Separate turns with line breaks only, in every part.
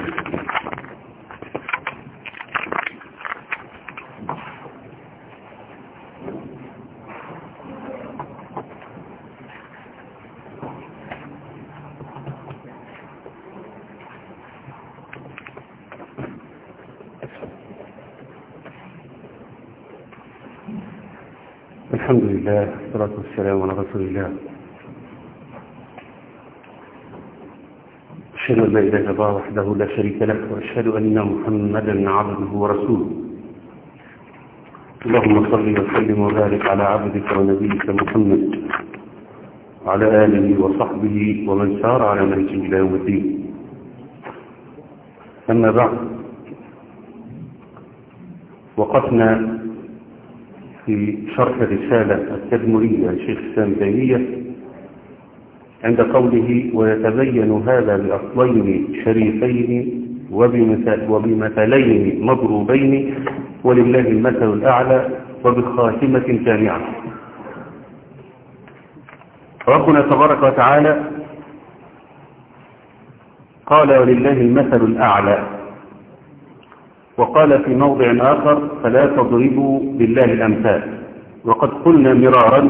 الحمد لله والصلاة والسلام على رسول الله أشهد أن لا إله إلا الله وحده لا شريك له وأشهد أن محمدا عبده ورسوله اللهم صل وسلم وبارك على عبدك ونبيك محمد وعلى آله وصحبه ومن سار على نهجه إلى يوم الدين أما بعد وقفنا في شرح رسالة التدمرية لشيخ الإسلام تيمية عند قوله ويتبين هذا بأصلين شريفين وبمثال وبمثلين مضروبين ولله المثل الأعلى وبخاتمة جامعة ربنا تبارك وتعالى قال ولله المثل الأعلى وقال في موضع آخر فلا تضربوا بالله الأمثال وقد قلنا مرارا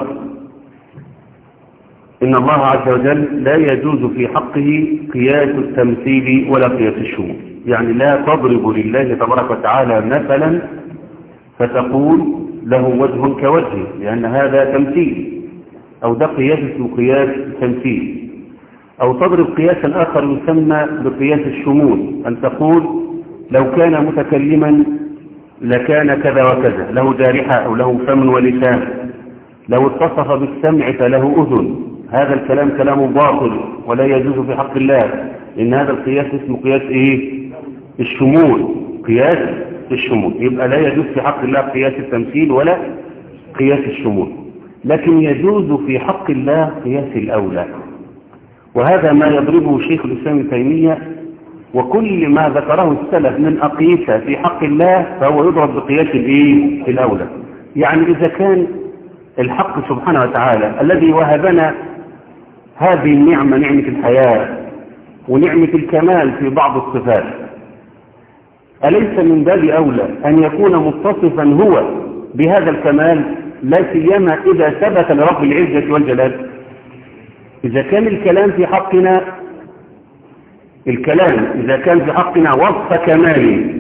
إن الله عز وجل لا يجوز في حقه قياس التمثيل ولا قياس الشمول يعني لا تضرب لله تبارك وتعالى مثلا فتقول له وجه كوجهه لأن هذا تمثيل أو ده قياس اسمه قياس التمثيل أو تضرب قياسا آخر يسمى بقياس الشمول أن تقول لو كان متكلما لكان كذا وكذا له جارحة أو له فم ولسان لو اتصف بالسمع فله أذن هذا الكلام كلام باطل ولا يجوز في حق الله إن هذا القياس اسمه قياس إيه الشمول قياس الشمول يبقى لا يجوز في حق الله قياس التمثيل ولا قياس الشمول لكن يجوز في حق الله قياس الأولى وهذا ما يضربه شيخ الإسلام ابن تيمية وكل ما ذكره السلف من أقيسة في حق الله فهو يضرب بقياس الإيه الأولى يعني إذا كان الحق سبحانه وتعالى الذي وهبنا هذه النعمة نعمة الحياة ونعمة الكمال في بعض الصفات أليس من باب أولى أن يكون متصفا هو بهذا الكمال لا سيما إذا ثبت لرب العزة والجلال إذا كان الكلام في حقنا الكلام إذا كان في حقنا وصف كمال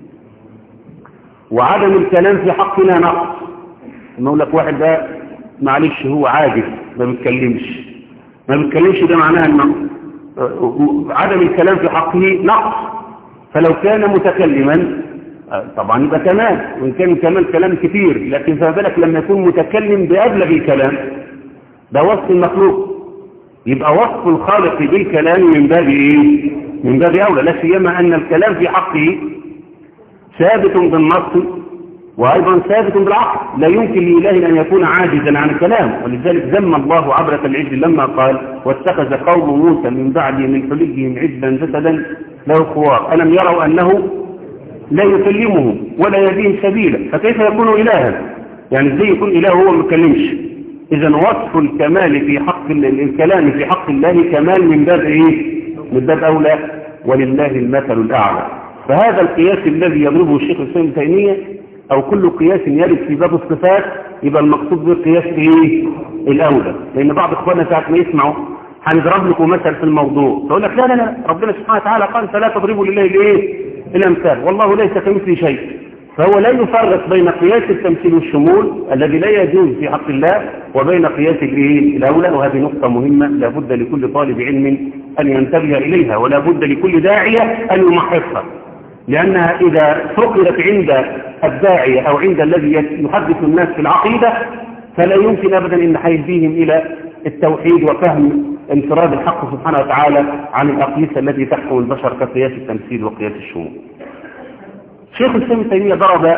وعدم الكلام في حقنا نقص نقول لك واحد ده معلش هو عاجز ما بيتكلمش ما بيتكلمش ده معناها انه عدم الكلام في حقه نقص فلو كان متكلما طبعا يبقى كمال وان كان كمال كلام كثير لكن فما بالك لما يكون متكلم بأبلغ الكلام ده وصف المخلوق يبقى وصف الخالق بالكلام من باب ايه من باب اولى لا سيما ان الكلام في حقه ثابت بالنص وايضا ثابت بالعقل لا يمكن لاله ان يكون عاجزا عن الكلام ولذلك ذم الله عبرة العجل لما قال واتخذ قوم موسى من بعد من حليهم عجلا جسدا له خوار الم يروا انه لا يكلمهم ولا يهديهم سبيلا فكيف يكون الها يعني ازاي يكون اله هو ما يتكلمش إذا وصف الكمال في حق الكلام في حق الله كمال من باب إيه؟ من باب أولى ولله المثل الأعلى فهذا القياس الذي يضربه الشيخ الإسلام ابن تيمية أو كل قياس يرد في باب الصفات يبقى المقصود به قياس إيه؟ الأولى لأن بعض إخواننا ساعة ما يسمعوا هنضرب لكم مثل في الموضوع فيقول لك لا لا لا ربنا سبحانه وتعالى قال فلا تضربوا لله الإيه؟ الأمثال والله ليس كمثل شيء فهو لا يفرق بين قياس التمثيل والشمول الذي لا يجوز في حق الله وبين قياس الأولى وهذه نقطة مهمة لا بد لكل طالب علم أن ينتبه إليها ولا بد لكل داعية أن يمحصها لأنها إذا فقدت عند الداعية أو عند الذي يحدث الناس في العقيدة فلا يمكن أبدا أن حيزيهم إلى التوحيد وفهم انفراد الحق سبحانه وتعالى عن الأقيسة التي تحكم البشر كقياس التمثيل وقياس الشمول شيخ الإسلام تيمية ضرب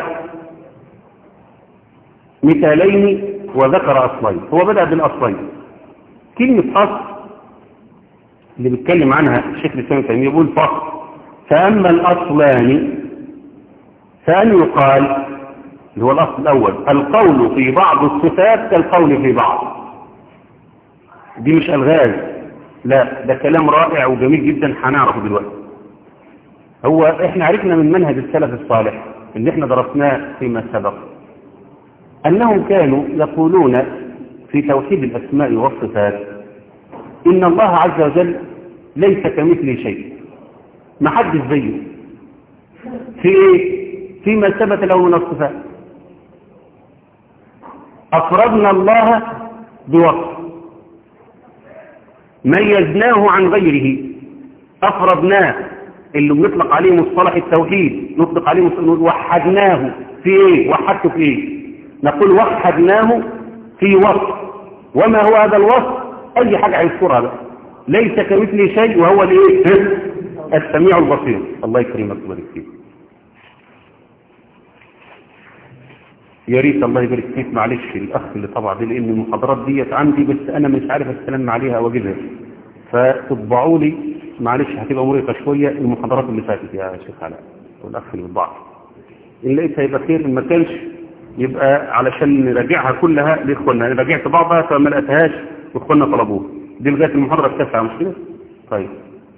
مثالين وذكر أصلين هو بدأ بالأصلين كلمة أصل اللي بيتكلم عنها شيخ الإسلام تيمية يقول فصل فأما الأصلان فأن يقال اللي هو الأصل الأول القول في بعض الصفات كالقول في بعض دي مش ألغاز لا ده كلام رائع وجميل جدا هنعرفه دلوقتي هو احنا عرفنا من منهج السلف الصالح اللي احنا درسناه فيما سبق انهم كانوا يقولون في توحيد الاسماء والصفات ان الله عز وجل ليس كمثله شيء ما حدش زيه في ايه فيما ثبت له من الصفات افردنا الله بوصف ميزناه عن غيره افردناه اللي بنطلق عليه مصطلح التوحيد نطلق عليه مصطلح وحدناه في ايه وحدته في ايه نقول وحدناه في وصف وما هو هذا الوصف اي حاجة هيذكرها بقى ليس كمثله شيء وهو الايه السميع البصير الله يكرمك ويبارك فيك يا ريت الله يبارك فيك معلش الاخ اللي طبع دي لان المحاضرات ديت عندي بس انا مش عارف استلم عليها او اجيبها فتطبعوا لي معلش هتبقى مرهقه شويه المحاضرات اللي فاتت يا شيخ علاء والاخ اللي بيطبع ان لقيت هيبقى خير ان ما كانش يبقى علشان نراجعها كلها لاخواننا انا راجعت بعضها فما لقيتهاش واخواننا طلبوها دي لغايه المحاضره التاسعه مش كده طيب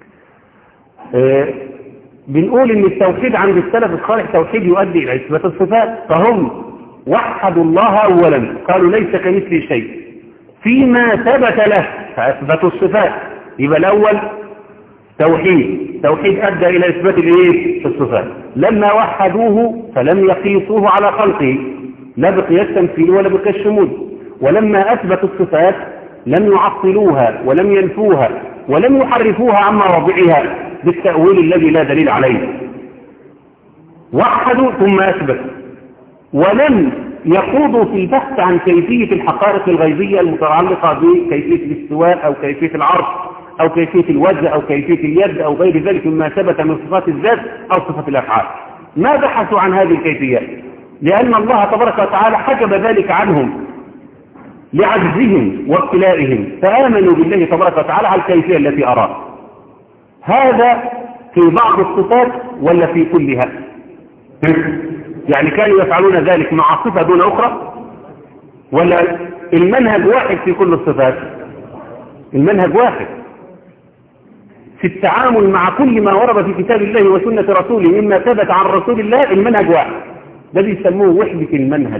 آه بنقول ان التوحيد عند السلف الصالح توحيد يؤدي الى اثبات الصفات فهم وحدوا الله اولا قالوا ليس كمثله شيء فيما ثبت له فاثبتوا الصفات يبقى الاول توحيد توحيد ادى الى اثبات الايه الصفات لما وحدوه فلم يقيسوه على خلقه لا بقياس تمثيل ولا بقياس شمول ولما اثبتوا الصفات لم يعطلوها ولم ينفوها ولم يحرفوها عن مواضعها بالتأويل الذي لا دليل عليه وحدوا ثم أثبتوا ولم يخوضوا في البحث عن كيفية الحقائق الغيبية المتعلقة بكيفية الاستواء أو كيفية العرض أو كيفية الوجه أو كيفية اليد أو غير ذلك مما ثبت من صفات الذات أو صفة الأفعال ما بحثوا عن هذه الكيفيات لأن الله تبارك وتعالى حجب ذلك عنهم لعجزهم وابتلائهم فآمنوا بالله تبارك وتعالى على الكيفية التي أراه هذا في بعض الصفات ولا في كلها يعني كانوا يفعلون ذلك مع صفة دون أخرى ولا المنهج واحد في كل الصفات المنهج واحد في التعامل مع كل ما ورد في كتاب الله وسنة رسوله مما ثبت عن رسول الله المنهج واحد ده بيسموه وحدة المنهج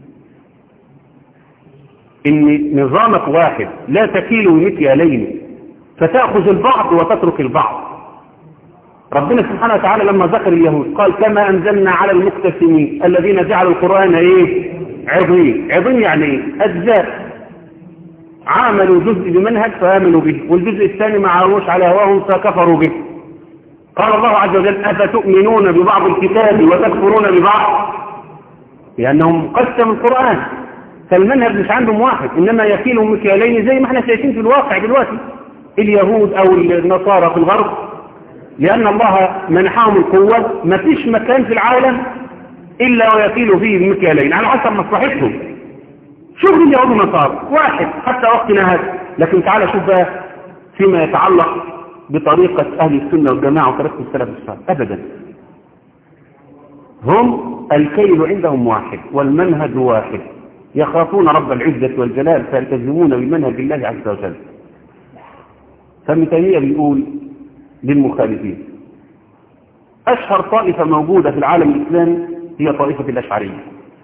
ان نظامك واحد لا تكيل مكيالين فتأخذ البعض وتترك البعض ربنا سبحانه وتعالى لما ذكر اليهود قال كما أنزلنا على المقتسمين الذين جعلوا القرآن ايه عظيم عظيم يعني ايه أجزاء عاملوا جزء بمنهج فآمنوا به والجزء الثاني ما عاروش على هواهم فكفروا به قال الله عز وجل أفتؤمنون ببعض الكتاب وتكفرون ببعض لأنهم قسموا القرآن فالمنهج مش عندهم واحد إنما يكيلهم مكيالين زي ما احنا شايفين في الواقع دلوقتي اليهود أو النصارى في الغرب لأن الله منحهم القوة ما فيش مكان في العالم إلا ويكيل فيه المكيالين على حسب مصلحتهم شوف اليهود والنصارى واحد حتى وقتنا هذا لكن تعالى شوف بقى فيما يتعلق بطريقة أهل السنة والجماعة وطريقة السلف الصالح أبدا هم الكيل عندهم واحد والمنهج واحد يخافون رب العزة والجلال فيلتزمون بمنهج الله عز وجل فابن تيمية بيقول للمخالفين أشهر طائفة موجودة في العالم الإسلامي هي طائفة الأشعرية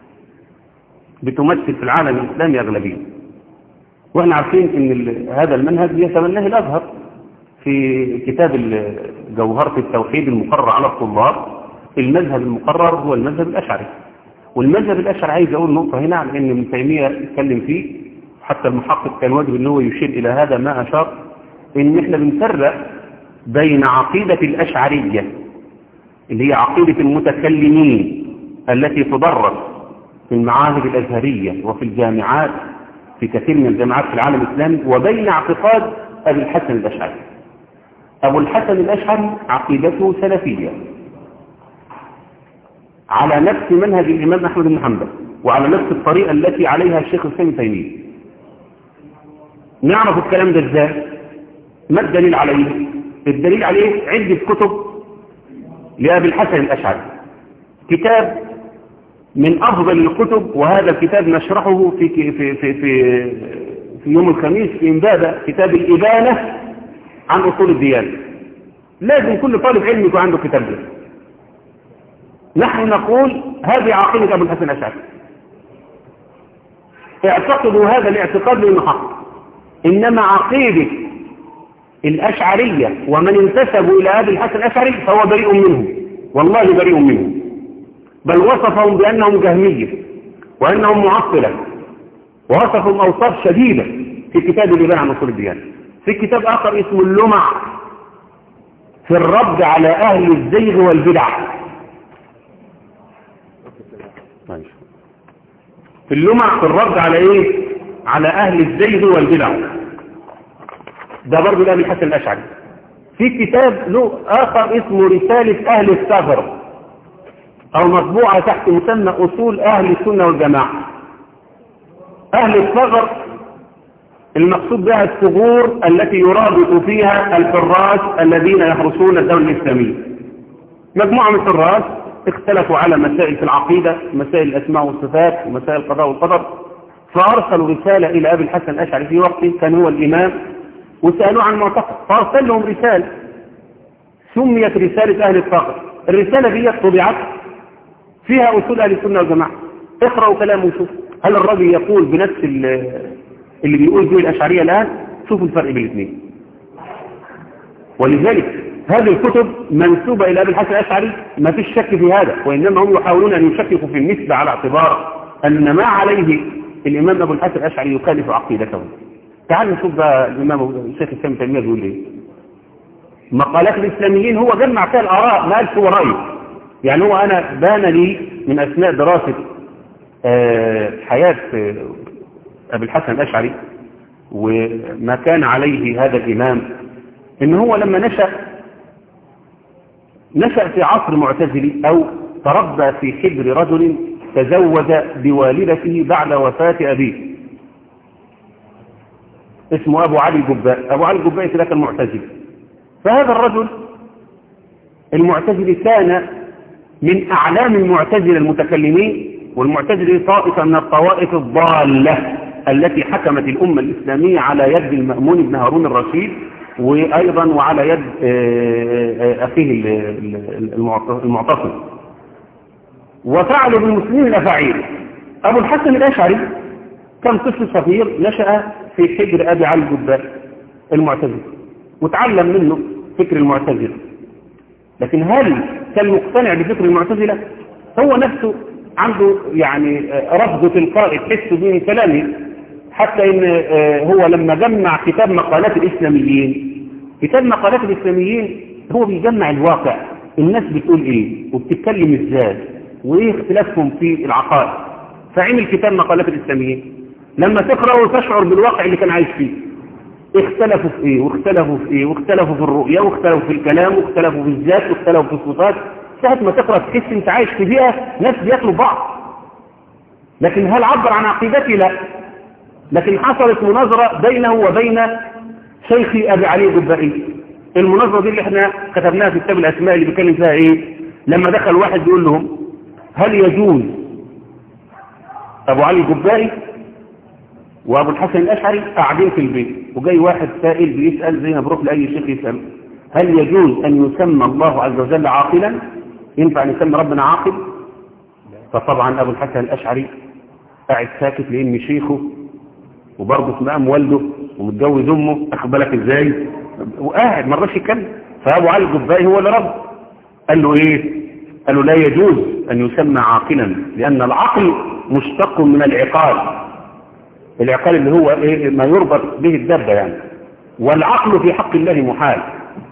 بتمثل في العالم الإسلامي أغلبية وإحنا عارفين أن هذا المنهج يتبناه الأزهر في كتاب جوهرة التوحيد المقرر على الطلاب المذهب المقرر هو المذهب الأشعري والمذهب الأشعري عايز أقول نقطة هنا على أن ابن تيمية اتكلم فيه حتى المحقق كان واجب أنه يشير إلى هذا ما أشار إن إحنا بنفرق بين عقيدة الأشعرية اللي هي عقيدة المتكلمين التي تدرس في المعاهد الأزهرية وفي الجامعات في كثير من الجامعات في العالم الإسلامي وبين اعتقاد أبي الحسن الأشعري أبو الحسن الأشعري عقيدته سلفية على نفس منهج الإمام أحمد بن حنبل وعلى نفس الطريقة التي عليها الشيخ الإسلام تيمية نعرف الكلام ده ازاي ما الدليل عليه الدليل عليه عدة كتب لأبي الحسن الأشعري كتاب من أفضل الكتب وهذا الكتاب نشرحه في, في, في, في, في يوم الخميس في إمبابة كتاب الإبانة عن أصول الديانة لازم كل طالب علم يكون عنده كتاب ده نحن نقول هذه عقيدة أبو الحسن الأشعري اعتقدوا هذا الاعتقاد لأنه حق إنما عقيدة الأشعرية ومن انتسبوا إلى أبي الحسن الأشعري فهو بريء منهم والله بريء منهم بل وصفهم بأنهم جهمية وأنهم معطلة ووصفهم أوصاف شديدة في كتاب الإبان عن أصول الديانة في كتاب آخر اسمه اللمع في الرد على أهل الزيغ والبدع في اللمع في الرد على إيه على أهل الزيغ والبدع ده برضه الأبي الحسن الأشعري في كتاب له آخر اسمه رسالة أهل الثغر أو مطبوعة تحت مسمى أصول أهل السنة والجماعة أهل الثغر المقصود بها الثغور التي يرابط فيها الحراس الذين يحرسون الدولة الإسلامية مجموعة من الحراس اختلفوا على مسائل في العقيدة مسائل الأسماء والصفات ومسائل القضاء والقدر فأرسلوا رسالة إلى أبي الحسن الأشعري في وقت كان هو الإمام وسألوه عن معتقد فأرسل لهم رسالة سميت رسالة أهل الثغر الرسالة دي طبعت فيها أصول أهل السنة والجماعة اقرأوا كلامه وشوفوا هل الراجل يقول بنفس اللي بيقول به الأشعرية الآن شوفوا الفرق بين الاثنين ولذلك هذه الكتب منسوبة إلى أبي الحسن الأشعري ما فيش شك في هذا وإنما هم يحاولون أن يشككوا في النسبة على اعتبار أن ما عليه الإمام أبو الحسن الأشعري يخالف عقيدته تعالوا نشوف بقى الإمام الشيخ الإسلام تيمية بيقول إيه مقالات الإسلاميين هو جمع فيها الآراء ما قالش هو رأيه يعني هو أنا بان لي من أثناء دراسة آه حياة آه أبي الحسن الأشعري وما كان عليه هذا الإمام إن هو لما نشأ نشأ في عصر معتزلي أو تربى في حجر رجل تزوج بوالدته بعد وفاة أبيه اسمه أبو علي الجباء أبو علي الجباء ده كان معتزلي فهذا الرجل المعتزلي كان من أعلام المعتزلة المتكلمين والمعتزلة طائفة من الطوائف الضالة التي حكمت الأمة الإسلامية على يد المأمون بن هارون الرشيد وأيضا وعلى يد أخيه المعتصم وفعلوا بالمسلمين الأفاعيل أبو الحسن الأشعري كان طفل صغير نشأ في حجر أبي علي الجبار المعتزلي وتعلم منه فكر المعتزلة لكن هل كان مقتنع بفكر المعتزلة هو نفسه عنده يعني رفض تلقائي تحس به من كلامه حتى ان هو لما جمع كتاب مقالات الاسلاميين كتاب مقالات الاسلاميين هو بيجمع الواقع الناس بتقول ايه وبتتكلم ازاي وايه اختلافهم في العقائد فعمل كتاب مقالات الاسلاميين لما تقرأه تشعر بالواقع اللي كان عايش فيه اختلفوا في ايه واختلفوا في ايه واختلفوا في الرؤية واختلفوا في الكلام واختلفوا في الذات واختلفوا في الصفات ساعة ما تقرأ تحس انت عايش في بيئة ناس بياكلوا بعض لكن هل عبر عن عقيدتي لا لكن حصلت مناظرة بينه وبين شيخي أبي علي الجبائي المناظرة دي اللي احنا كتبناها في كتاب الأسماء اللي بيتكلم فيها ايه لما دخل واحد بيقول لهم هل يجوز أبو علي الجبائي وأبو الحسن الأشعري قاعدين في البيت وجاي واحد سائل بيسأل زي ما بروح لأي شيخ يسأل هل يجوز أن يسمى الله عز وجل عاقلا ينفع أن يسمى ربنا عاقل فطبعا أبو الحسن الأشعري قاعد ساكت لأن شيخه وبرضه في مقام والده ومتجوز أمه أخد بالك إزاي وقاعد ما رضاش يتكلم فأبو علي الجبائي هو اللي رد قال له إيه قال له لا يجوز أن يسمى عاقلا لأن العقل مشتق من العقال العقال اللي هو إيه ما يربط به الدابة يعني والعقل في حق الله محال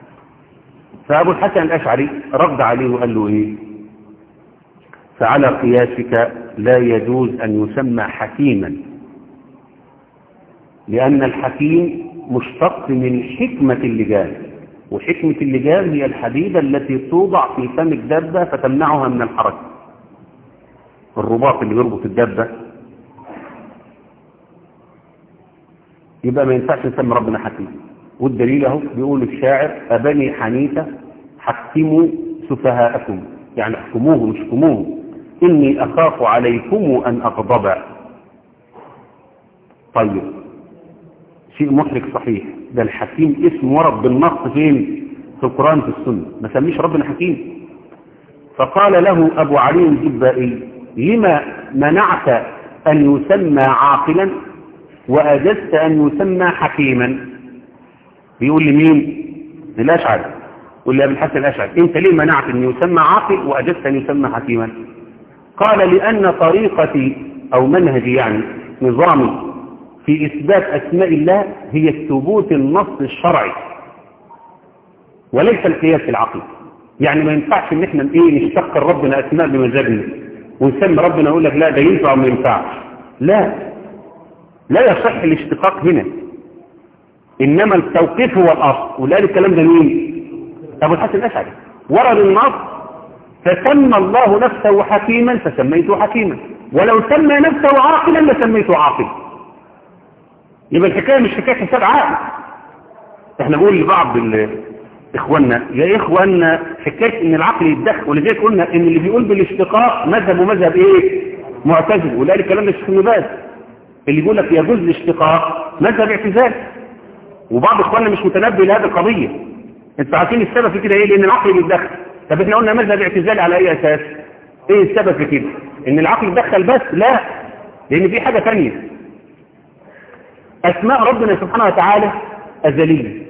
فأبو الحسن الأشعري رد عليه وقال له إيه فعلى قياسك لا يجوز أن يسمى حكيما لأن الحكيم مشتق من حكمة اللجان وحكمة اللجان هي الحديدة التي توضع في فم الدابة فتمنعها من الحركة الرباط اللي يربط الدابة يبقى ما ينفعش نسمي ربنا حكيم والدليل اهو بيقول الشاعر أبني حنيفة حكموا سفهاءكم يعني احكموه مش حكموه إني أخاف عليكم أن أغضب طيب شيء محرج صحيح ده الحكيم اسم ورد بالنص فين في القرآن في السنة ما سميش ربنا حكيم فقال له أبو علي الجبائي لما منعت أن يسمى عاقلا وأجزت أن يسمى حكيما بيقول لي مين الأشعر يقول لي أبي الحسن الأشعر أنت ليه منعت أن يسمى عاقل وأجزت أن يسمى حكيما قال لأن طريقتي أو منهجي يعني نظامي في إثبات أسماء الله هي الثبوت النص الشرعي وليس القياس العقلي يعني ما ينفعش ان احنا ايه نشتق ربنا اسماء بمزاجنا ونسمي ربنا يقول لك لا ده ينفع وما ينفعش لا لا يصح الاشتقاق هنا انما التوقيف هو الاصل ولا الكلام ده مين ابو الحسن الاشعري ورد النص فسمى الله نفسه حكيما فسميته حكيما ولو سمى نفسه عاقلا لسميته عاقلا يبقى الحكايه مش حكايه حساب عاقل احنا نقول لبعض اخواننا يا اخواننا حكايه ان العقل يتدخل ولذلك قلنا ان اللي بيقول بالاشتقاق مذهب ومذهب ايه معتزل ولا الكلام ده الشيخ باز اللي بيقول لك يجوز الاشتقاق مذهب اعتزال وبعض اخواننا مش متنبه لهذه القضيه انتوا عارفين السبب في كده ايه لان العقل بيتدخل طب احنا قلنا مذهب اعتزال على اي اساس ايه السبب في كده ان العقل يتدخل بس لا لان في حاجه ثانيه اسماء ربنا سبحانه وتعالى ازليه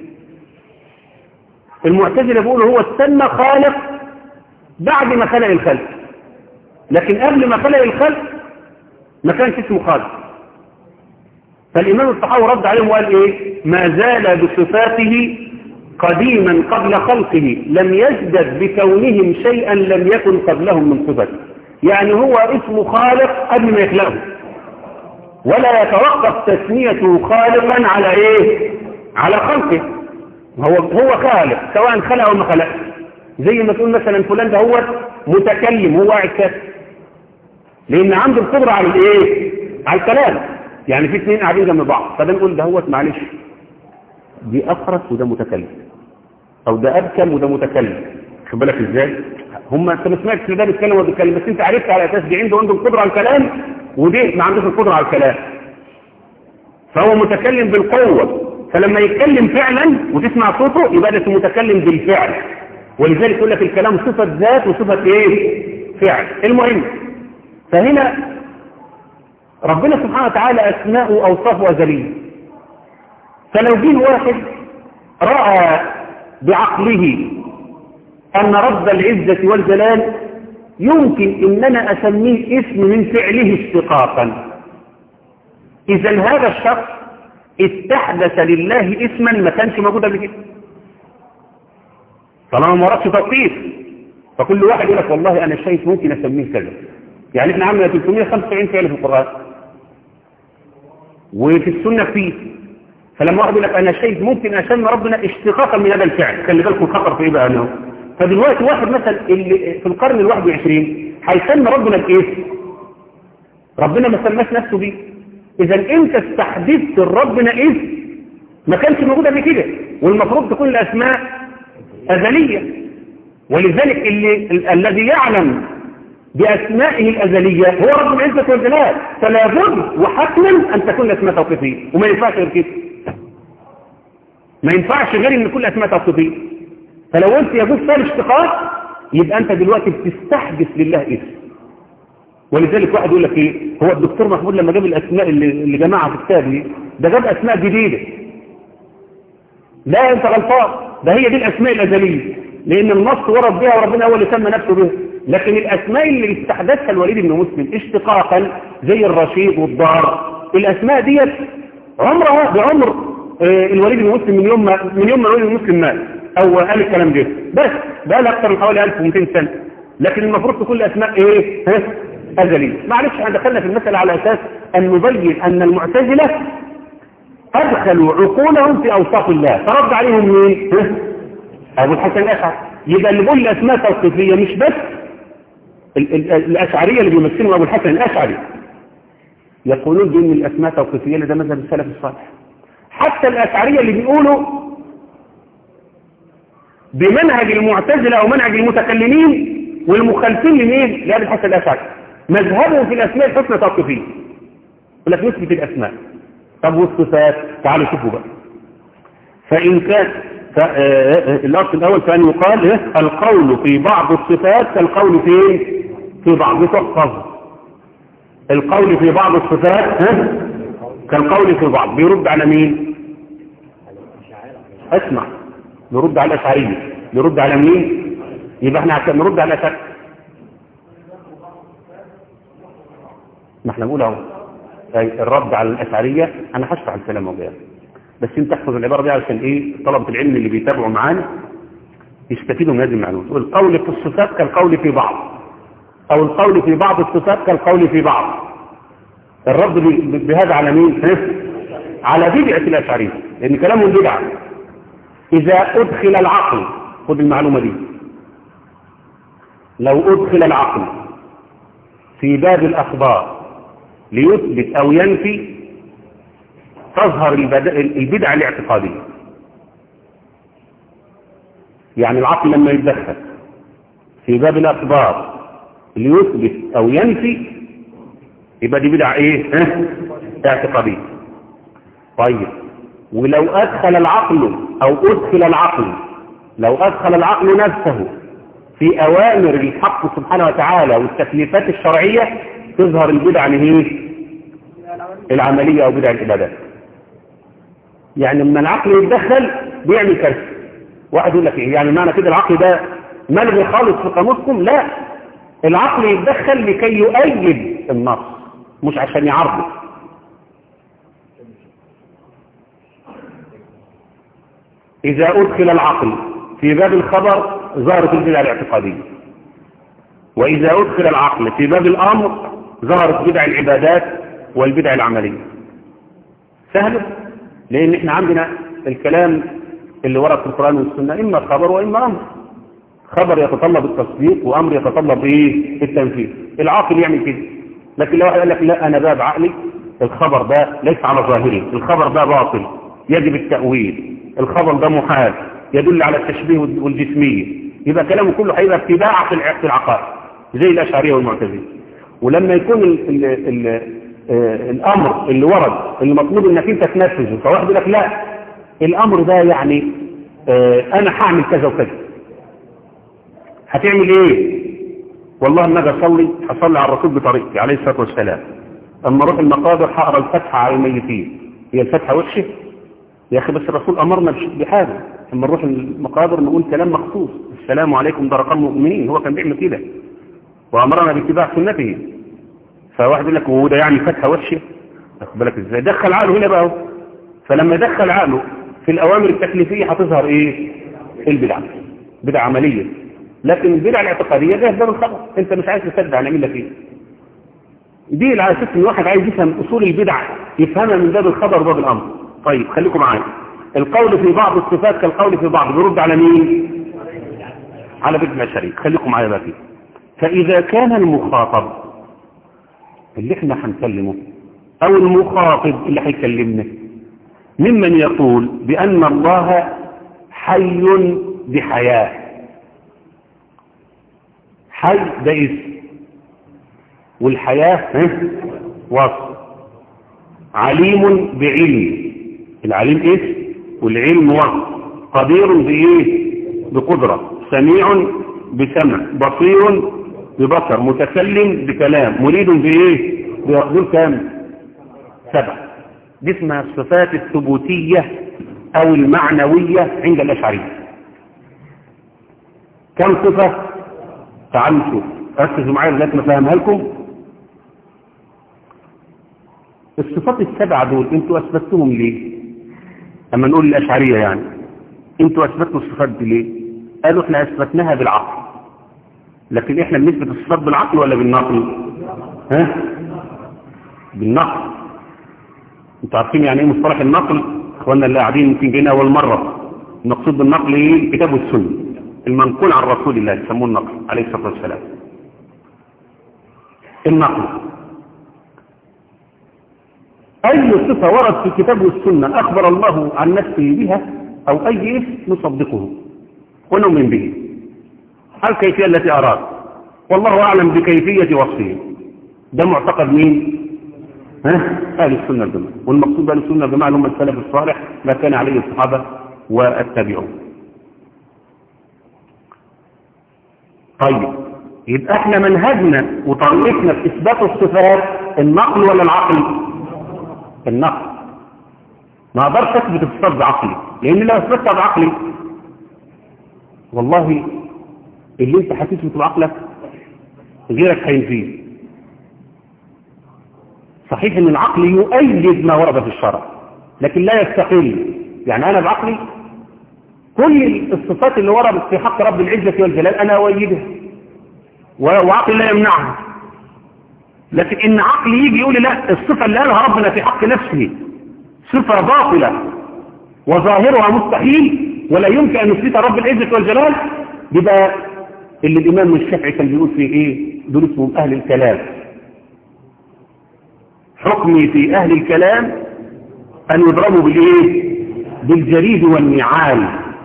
المعتزلة بيقولوا هو استنى خالق بعد ما خلق الخلق لكن قبل ما خلق الخلق ما كانش اسمه خالق فالإمام الصحاوي رد عليهم وقال إيه ما زال بصفاته قديما قبل خلقه لم يزدد بكونهم شيئا لم يكن قبلهم من صفته يعني هو اسمه خالق قبل ما يخلقه ولا يتوقف تسميته خالقا على ايه على خلقه هو هو خالق سواء خلق او ما خلق زي ما تقول مثلا فلان ده هو متكلم هو قاعد كاتب لان عنده القدره على الايه على الكلام يعني في اثنين قاعدين جنب بعض فده نقول ده هو معلش دي اخرس وده متكلم او ده ابكم وده متكلم خد بالك ازاي هم انت ما سمعتش ده بيتكلم وده بيتكلم بس انت عرفت على اساس دي عنده عنده القدره على الكلام ودي ما عندوش القدره على الكلام فهو متكلم بالقوه فلما يتكلم فعلا وتسمع صوته يبقى ده متكلم بالفعل ولذلك يقول لك الكلام صفة ذات وصفة ايه فعل المهم فهنا ربنا سبحانه وتعالى أسماءه أوصافه أزلية فلو جه واحد رأى بعقله أن رب العزة والجلال يمكن إن أنا أسميه اسم من فعله اشتقاقا إذا هذا الشخص استحدث لله اسما ما كانش موجود قبل كده طالما ما وردش توقيف فكل واحد يقول لك والله انا شايف ممكن اسميه كذا يعني احنا عملنا 375 فعل في القران وفي السنه فيه فلما واحد يقول لك انا شايف ممكن اسمي ربنا اشتقاقا من هذا الفعل خلي بالكم خطر في ايه بقى انا فدلوقتي واحد مثلا اللي في القرن ال 21 هيسمي ربنا بايه؟ ربنا ما سماش نفسه بيه اذا انت استحدثت ربنا اسم ما كانش موجود قبل كده والمفروض تكون الاسماء ازليه ولذلك اللي ال الذي يعلم باسمائه الازليه هو رب العزه والجلال فلا بد وحتما ان تكون الاسماء توقيفيه وما ينفعش غير كده ما ينفعش غير ان كل اسماء توقيفيه فلو انت يجوز فيها الاشتقاق يبقى انت دلوقتي بتستحدث لله اسم ولذلك واحد يقول لك ايه هو الدكتور محمود لما جاب الاسماء اللي, اللي جمعها في كتابه ده جاب اسماء جديده لا انت غلطان ده هي دي الاسماء الازليه لان النص ورد بها وربنا هو اللي سمى نفسه بها لكن الاسماء اللي استحدثها الوليد بن مسلم اشتقاقا زي الرشيد والضار الاسماء ديت عمرها بعمر اه الوليد بن مسلم من يوم ما من يوم ما الوليد بن مسلم مات او قال الكلام ده بس بقى لها اكثر من حوالي 1200 سنه لكن المفروض تكون الاسماء ايه أزلي معلش احنا دخلنا في المسألة على أساس أن نبين أن المعتزلة أدخلوا عقولهم في أوصاف الله فرد عليهم مين؟ أبو الحسن الأشعري يبقى اللي بيقول الأسماء توقيفية مش بس ال ال الأشعرية اللي بيمثلهم أبو الحسن الأشعري يقولون بأن الأسماء توقيفية ده مذهب السلف الصالح حتى الأشعرية اللي بيقولوا بمنهج المعتزلة أو منهج المتكلمين والمخالفين لمين؟ لأبي الحسن الأشعري مذهبهم في الأسماء الحسنى توقيفية يقول لك نثبت الأسماء طب والصفات تعالوا شوفوا بقى فإن كان فالأصل الأول كان يقال إيه؟ القول في بعض الصفات كالقول في في بعض تحفظ القول في بعض الصفات ها؟ كالقول في بعض بيرد على مين اسمع بيرد على الأشعرية بيرد على مين يبقى احنا عشان نرد على الأشعرية ما احنا بنقول اهو أي الرد على الأشعرية أنا هشرح الكلام وجاي بس انت تحفظ العبارة دي عشان ايه طلبة العلم اللي بيتابعوا معانا يستفيدوا من هذه المعلومات والقول في الصفات كالقول في بعض او القول في بعض الصفات كالقول في بعض الرد بهذا على مين على بدعة الأشعرية لأن كلامهم بدعة إذا أدخل العقل خذ المعلومة دي لو أدخل العقل في باب الأخبار ليثبت أو ينفي تظهر البدع الاعتقادية يعني العقل لما يتدخل في باب الأخبار ليثبت أو ينفي يبقى دي بدع ايه ها؟ اعتقادية طيب ولو أدخل العقل أو أدخل العقل لو أدخل العقل نفسه في أوامر الحق سبحانه وتعالى والتكليفات الشرعية تظهر البدع ايه العملية أو بدع العبادات يعني لما العقل يتدخل بيعمل كارثه واحد يقول لك ايه يعني معنى كده العقل ده ملغي خالص في قاموسكم لا العقل يتدخل لكي يؤيد النص مش عشان يعرضه إذا أدخل العقل في باب الخبر ظهرت البدع الاعتقادية وإذا أدخل العقل في باب الأمر ظهرت بدع العبادات والبدع العملية سهل لأن احنا عندنا الكلام اللي ورد في القرآن والسنة إما خبر وإما أمر خبر يتطلب التصديق وأمر يتطلب إيه التنفيذ العاقل يعمل كده لكن لو واحد قال لك لا أنا باب عقلي الخبر ده ليس على ظاهره الخبر ده باطل يجب التأويل الخبر ده محال يدل على التشبيه والجسمية يبقى كلامه كله هيبقى اتباع في العقائد زي الأشعرية والمعتزلة ولما يكون ال ال ال الأمر اللي ورد اللي مطلوب انك انت تنفذه فواحد يقول لك لا الأمر ده يعني أنا هعمل كذا وكذا هتعمل ايه والله اما اجي اصلي هصلي على الرسول بطريقتي عليه الصلاه والسلام اما اروح المقابر هقرا الفاتحه على الميتين هي الفاتحه وحشه يا اخي بس الرسول امرنا بحاجه اما نروح المقابر نقول كلام مخصوص السلام عليكم ده رقم المؤمنين هو كان بيعمل كده وامرنا باتباع سنته فواحد يقول لك هو ده يعني فاتحه وحشه واخد بالك ازاي دخل عقله هنا بقى فلما دخل عقله في الاوامر التكليفيه هتظهر ايه البدع بدع عمليه لكن البدع الاعتقاديه ده باب الخبر انت مش عايز تصدق هنعمل لك ايه دي على اساس ان الواحد عايز يفهم اصول البدع يفهمها من باب الخبر وباب الامر طيب خليكم معايا القول في بعض الصفات كالقول في بعض بيرد على مين على بدع الشريك خليكم معايا بقى فيه فاذا كان المخاطب اللي احنا هنكلمه او المخاطب اللي هيكلمنا ممن يقول بان الله حي بحياه حي ده اسم والحياة وصف عليم بعلم العليم اسم والعلم وصف قدير بإيه بقدرة سميع بسمع بصير ببصر متكلم بكلام مريد بإيه بيقدر كام سبع دي اسمها الصفات الثبوتية أو المعنوية عند الأشعرية كم صفة تعالوا نشوف ركزوا معايا لغايه ما افهمها لكم الصفات السبعه دول انتوا اثبتوهم ليه اما نقول الاشعريه يعني انتوا اثبتوا الصفات دي ليه قالوا احنا اثبتناها بالعقل لكن احنا بنثبت الصفات بالعقل ولا بالنقل ها بالنقل انتوا عارفين يعني ايه مصطلح النقل اخواننا اللي قاعدين يمكن جينا اول مره المقصود بالنقل ايه الكتاب والسنه المنقول عن رسول الله يسموه النقل عليه الصلاة والسلام النقل أي صفة ورد في الكتاب والسنة أخبر الله عن نفسه بها أو أي اسم نصدقه ونؤمن به الكيفية التي أراد والله أعلم بكيفية وصفه ده معتقد مين ها أهل السنة الجماعة والمقصود بأهل السنة الجماعة هم السلف الصالح ما كان عليه الصحابة والتابعون طيب يبقى احنا منهجنا وطريقتنا في اثبات الصفات النقل ولا العقل النقل ما اقدرش اثبت الصفات بعقلي لان لو اثبتها بعقلي والله اللي انت هتثبته بعقلك غيرك هينفيه صحيح ان العقل يؤيد ما ورد في الشرع لكن لا يستقل يعني انا بعقلي كل الصفات اللي وردت في حق رب العزة والجلال انا اؤيدها وعقلي لا يمنعها لكن ان عقلي يجي يقول لي لا الصفة اللي قالها ربنا في حق نفسه صفة باطلة وظاهرها مستحيل ولا يمكن ان نثبتها رب العزة والجلال يبقى اللي الامام الشافعي كان بيقول فيه ايه دول اسمهم اهل الكلام حكمي في اهل الكلام ان يضربوا بالايه بالجريد والنعال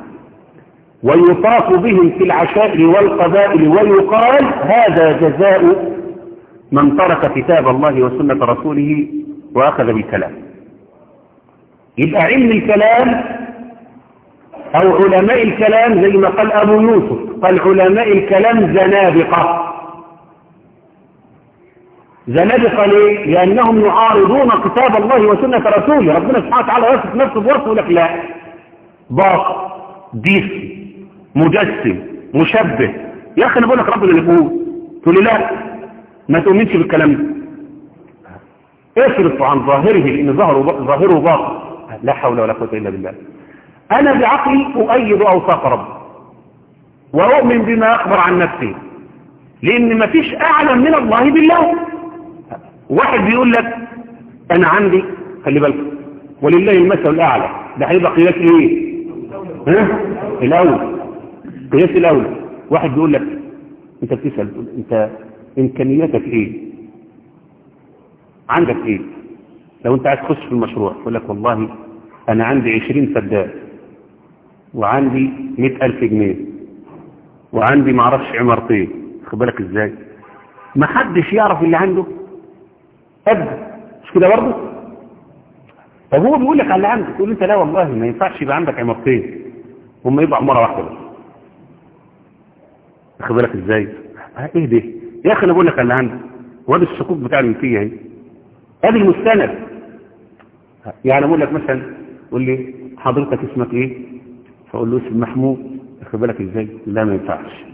ويطاف بهم في العشائر والقبائل ويقال هذا جزاء من ترك كتاب الله وسنة رسوله وأخذ بالكلام يبقى علم الكلام أو علماء الكلام زي ما قال أبو يوسف قال علماء الكلام زنادقة زنادقة ليه؟ لأنهم يعارضون كتاب الله وسنة رسوله ربنا سبحانه وتعالى يصف نفسه بورثه يقول لك لا باطل ديسي مجسم مشبه يا أخي أنا بقول لك ربنا اللي بيقول تقول لي لا ما تؤمنش بالكلام ده اصرف عن ظاهره لأن ظاهره ظاهره باطل لا حول ولا قوة إلا بالله أنا بعقلي أؤيد أوصاف ربي وأؤمن بما أخبر عن نفسي لأن ما فيش أعلم من الله بالله واحد بيقول لك أنا عندي خلي بالك ولله المثل الأعلى ده هيبقى قياس إيه ها الأول قياس الأول واحد بيقول لك أنت بتسأل تقول أنت إمكانياتك إيه عندك إيه لو أنت عايز تخش في المشروع يقول لك والله أنا عندي عشرين فدان وعندي مئة ألف جنيه وعندي معرفش عمارتين خد بالك إزاي ما حدش يعرف اللي عنده أبدا مش كده برضه طب هو بيقول لك على اللي عندك تقول انت لا والله ما ينفعش يبقى عندك عمارتين هم يبقى عماره واحده بس خد بالك ازاي ايه ده يا اخي انا بقول لك على اللي عندك وادي الشكوك بتاع المنتيه اهي ادي المستند يعني بقول لك مثلا قول لي حضرتك اسمك ايه فاقول له اسم محمود خد بالك ازاي لا ما ينفعش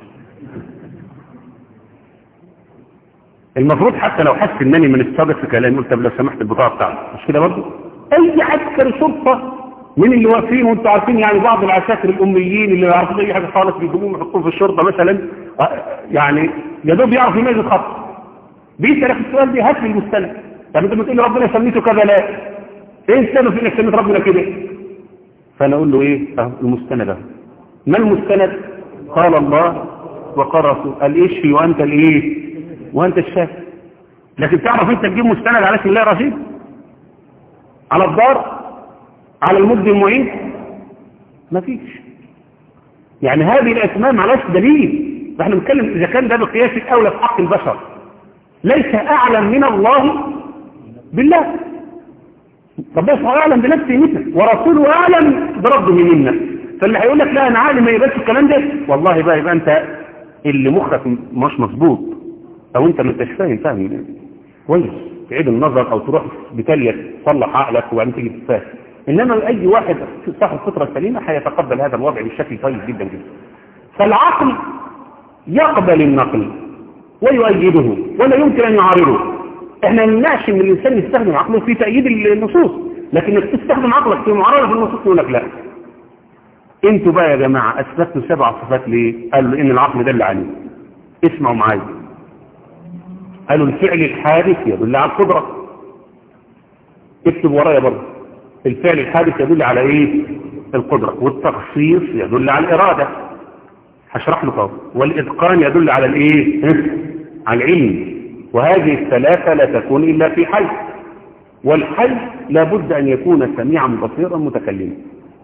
المفروض حتى لو حس انني من الصادق في كلامي قلت طب لو سمحت البطاقه بتاعتي مش كده برضه اي عسكري شرطه من اللي واقفين وانتوا عارفين يعني بعض العساكر الاميين اللي ما يعرفوش اي حاجه خالص بيجيبوهم يحطوهم في الشرطه مثلا يعني يا دوب يعرف يميز الخط بيسالك السؤال ده هات لي المستند طب انت بتقول لي ربنا سميته كذا لا ايه السبب في انك سميت ربنا كده فانا اقول له ايه اهو المستند اهو ما المستند قال الله وقال رسول قال ايش في وانت الايه وانت الشاهد لكن تعرف انت تجيب مستند على اسم الله رشيد على الدار على المد المعين مفيش يعني هذه الاسماء معلاش دليل احنا بنتكلم اذا كان ده بقياس الاولى في حق البشر ليس اعلم من الله بالله ربنا سبحانه اعلم بنفسه مثل ورسوله اعلم بربه منا فاللي هيقول لك لا انا عالم ما يبقاش الكلام ده والله بقى يبقى انت اللي مخك مش مظبوط او انت ما انتش فاهم فاهم كويس تعيد النظر او تروح بتالية تصلح عقلك وبعدين تيجي تتفاهم انما اي واحد صاحب فطره سليمه هيتقبل هذا الوضع بشكل طيب جدا جدا فالعقل يقبل النقل ويؤيده ولا يمكن ان يعارضه احنا ما نمنعش ان الانسان يستخدم عقله في تأييد النصوص لكن انك تستخدم عقلك في معارضه النصوص يقول لك لا انتوا بقى يا جماعه اثبتوا سبع صفات ليه قالوا ان العقل دل عليه اسمعوا معايا قالوا الفعل الحادث يدل على القدرة اكتب ورايا برضه الفعل الحادث يدل على ايه القدرة والتخصيص يدل على الإرادة هشرح لك اهو والإتقان يدل على الايه على العلم وهذه الثلاثة لا تكون إلا في حي والحي لابد أن يكون سميعا بصيرا متكلما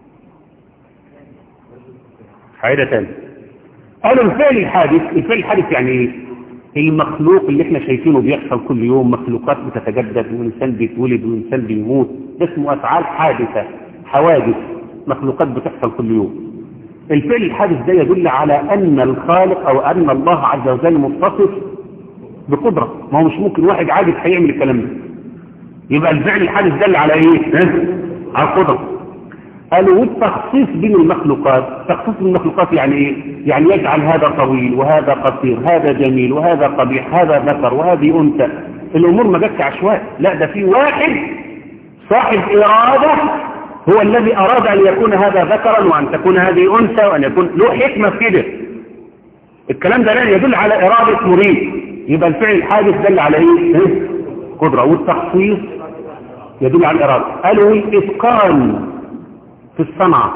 حاجة تانية قالوا الفعل الحادث الفعل الحادث يعني ايه المخلوق اللي احنا شايفينه بيحصل كل يوم مخلوقات بتتجدد وإنسان بيتولد وإنسان بيموت ده اسمه أفعال حادثة حوادث مخلوقات بتحصل كل يوم الفعل الحادث ده يدل على أن الخالق أو أن الله عز وجل متصف بقدرة ما هو مش ممكن واحد عاجز هيعمل الكلام ده يبقى الفعل الحادث دل على ايه ها؟ على القدرة قالوا والتخصيص بين المخلوقات تخصيص المخلوقات يعني ايه يعني يجعل هذا طويل وهذا قصير هذا جميل وهذا قبيح هذا ذكر وهذه انثى الامور ما جاتش عشوائي لا ده في واحد صاحب اراده هو الذي اراد ان يكون هذا ذكرا وان تكون هذه انثى وان يكون له حكمه في كده الكلام ده لا يدل على اراده مريد يبقى الفعل الحادث دل على ايه ها؟ قدره والتخصيص يدل على الاراده قالوا الاتقان في الصنعة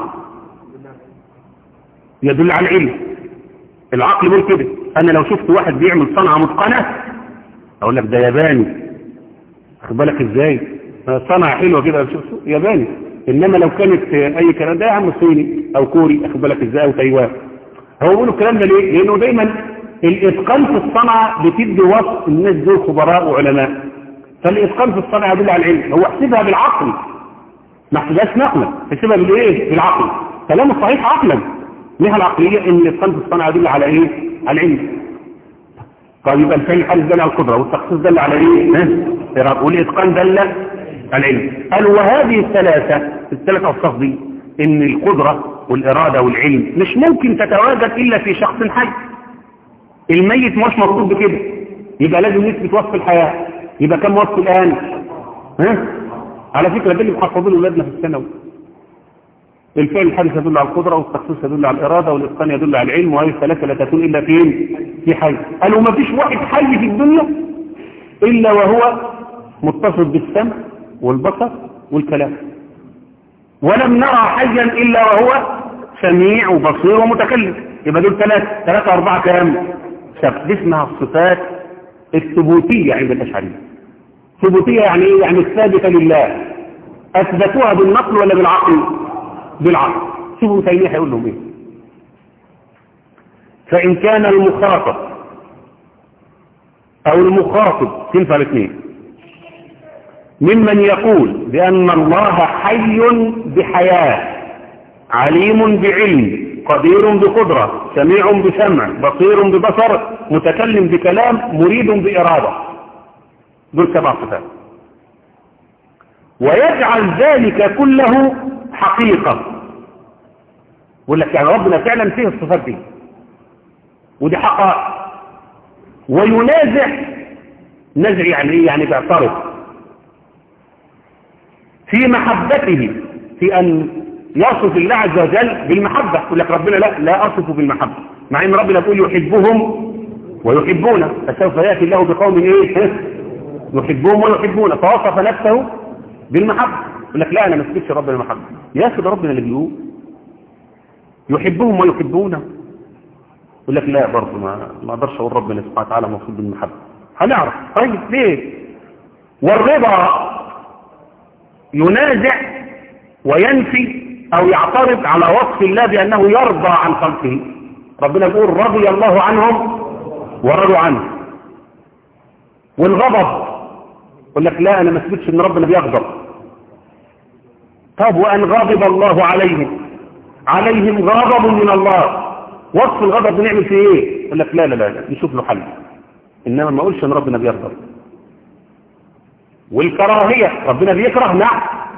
يدل على العلم العقل بيقول كده انا لو شفت واحد بيعمل صنعة متقنة اقول لك ده ياباني خد بالك ازاي صنعة حلوة كده شوف ياباني انما لو كانت اي كلام ده يا عم صيني او كوري خد بالك ازاي او تايوان هو بيقولوا الكلام ده ليه لانه دايما الاتقان في الصنعة بتدي وصف الناس دول خبراء وعلماء فالاتقان في الصنعة يدل على العلم هو احسبها بالعقل ما احتاجهاش نقلا احسبها بالايه بالعقل كلام صحيح عقلا ليها العقليه ان الاتقان في الصنعه يدل على ايه على العلم طيب يبقى الفعل الحادث دل على القدره والتخصيص دل على ايه ها والاتقان دل على العلم قال وهذه الثلاثه الثلاث اوصاف دي ان القدره والاراده والعلم مش ممكن تتواجد الا في شخص حي الميت مش مطلوب بكده يبقى لازم نثبت وصف الحياه يبقى كم وصف الان ها على فكرة ده اللي محفظين اولادنا في الثانوي الفعل الحادث يدل على القدرة والتخصيص يدل على الإرادة والإتقان يدل على العلم وهذه الثلاثة لا تكون إلا فين في حي قالوا ما فيش واحد حي في الدنيا إلا وهو متصل بالسمع والبصر والكلام ولم نرى حيا إلا وهو سميع وبصير ومتكلم يبقى دول ثلاثة ثلاثة أربعة كلام سبت دي اسمها الصفات الثبوتية عند الأشعرية ثبوتية يعني ايه يعني الثابتة لله اثبتوها بالنقل ولا بالعقل بالعقل شوفوا تيمية هيقول لهم ايه فان كان المخاطب او المخاطب تنفع الاثنين ممن يقول بان الله حي بحياة عليم بعلم قدير بقدرة سميع بسمع بصير ببصر متكلم بكلام مريد بإرادة دول سبع صفات ويجعل ذلك كله حقيقة يقول لك يعني ربنا فعلا فيه الصفات دي ودي حقائق وينازع نزع يعني ايه يعني بيعترض في محبته في ان يصف الله عز وجل بالمحبة يقول لك ربنا لا لا اصف بالمحبة مع ان ربنا يقول يحبهم ويحبونه فسوف يأتي الله بقوم ايه يحبهم ويحبونه فوصف نفسه بالمحبة يقول لك لا انا ما اثبتش ربنا المحبة يا اخي ده ربنا اللي بيقول يحبهم ويحبونه يقول لك لا برضه ما ما اقدرش اقول ربنا سبحانه وتعالى موصوف بالمحبة هنعرف طيب ليه والرضا ينازع وينفي او يعترض على وصف الله بانه يرضى عن خلقه ربنا يقول رضي الله عنهم ورضوا عنه والغضب يقول لك لا انا ما اثبتش ان ربنا بيغضب طب وان غضب الله عليهم عليهم غضب من الله وصف الغضب نعمل فيه ايه يقول لك لا لا لا نشوف له حل انما ما اقولش ان ربنا بيغضب والكراهيه ربنا بيكره نعم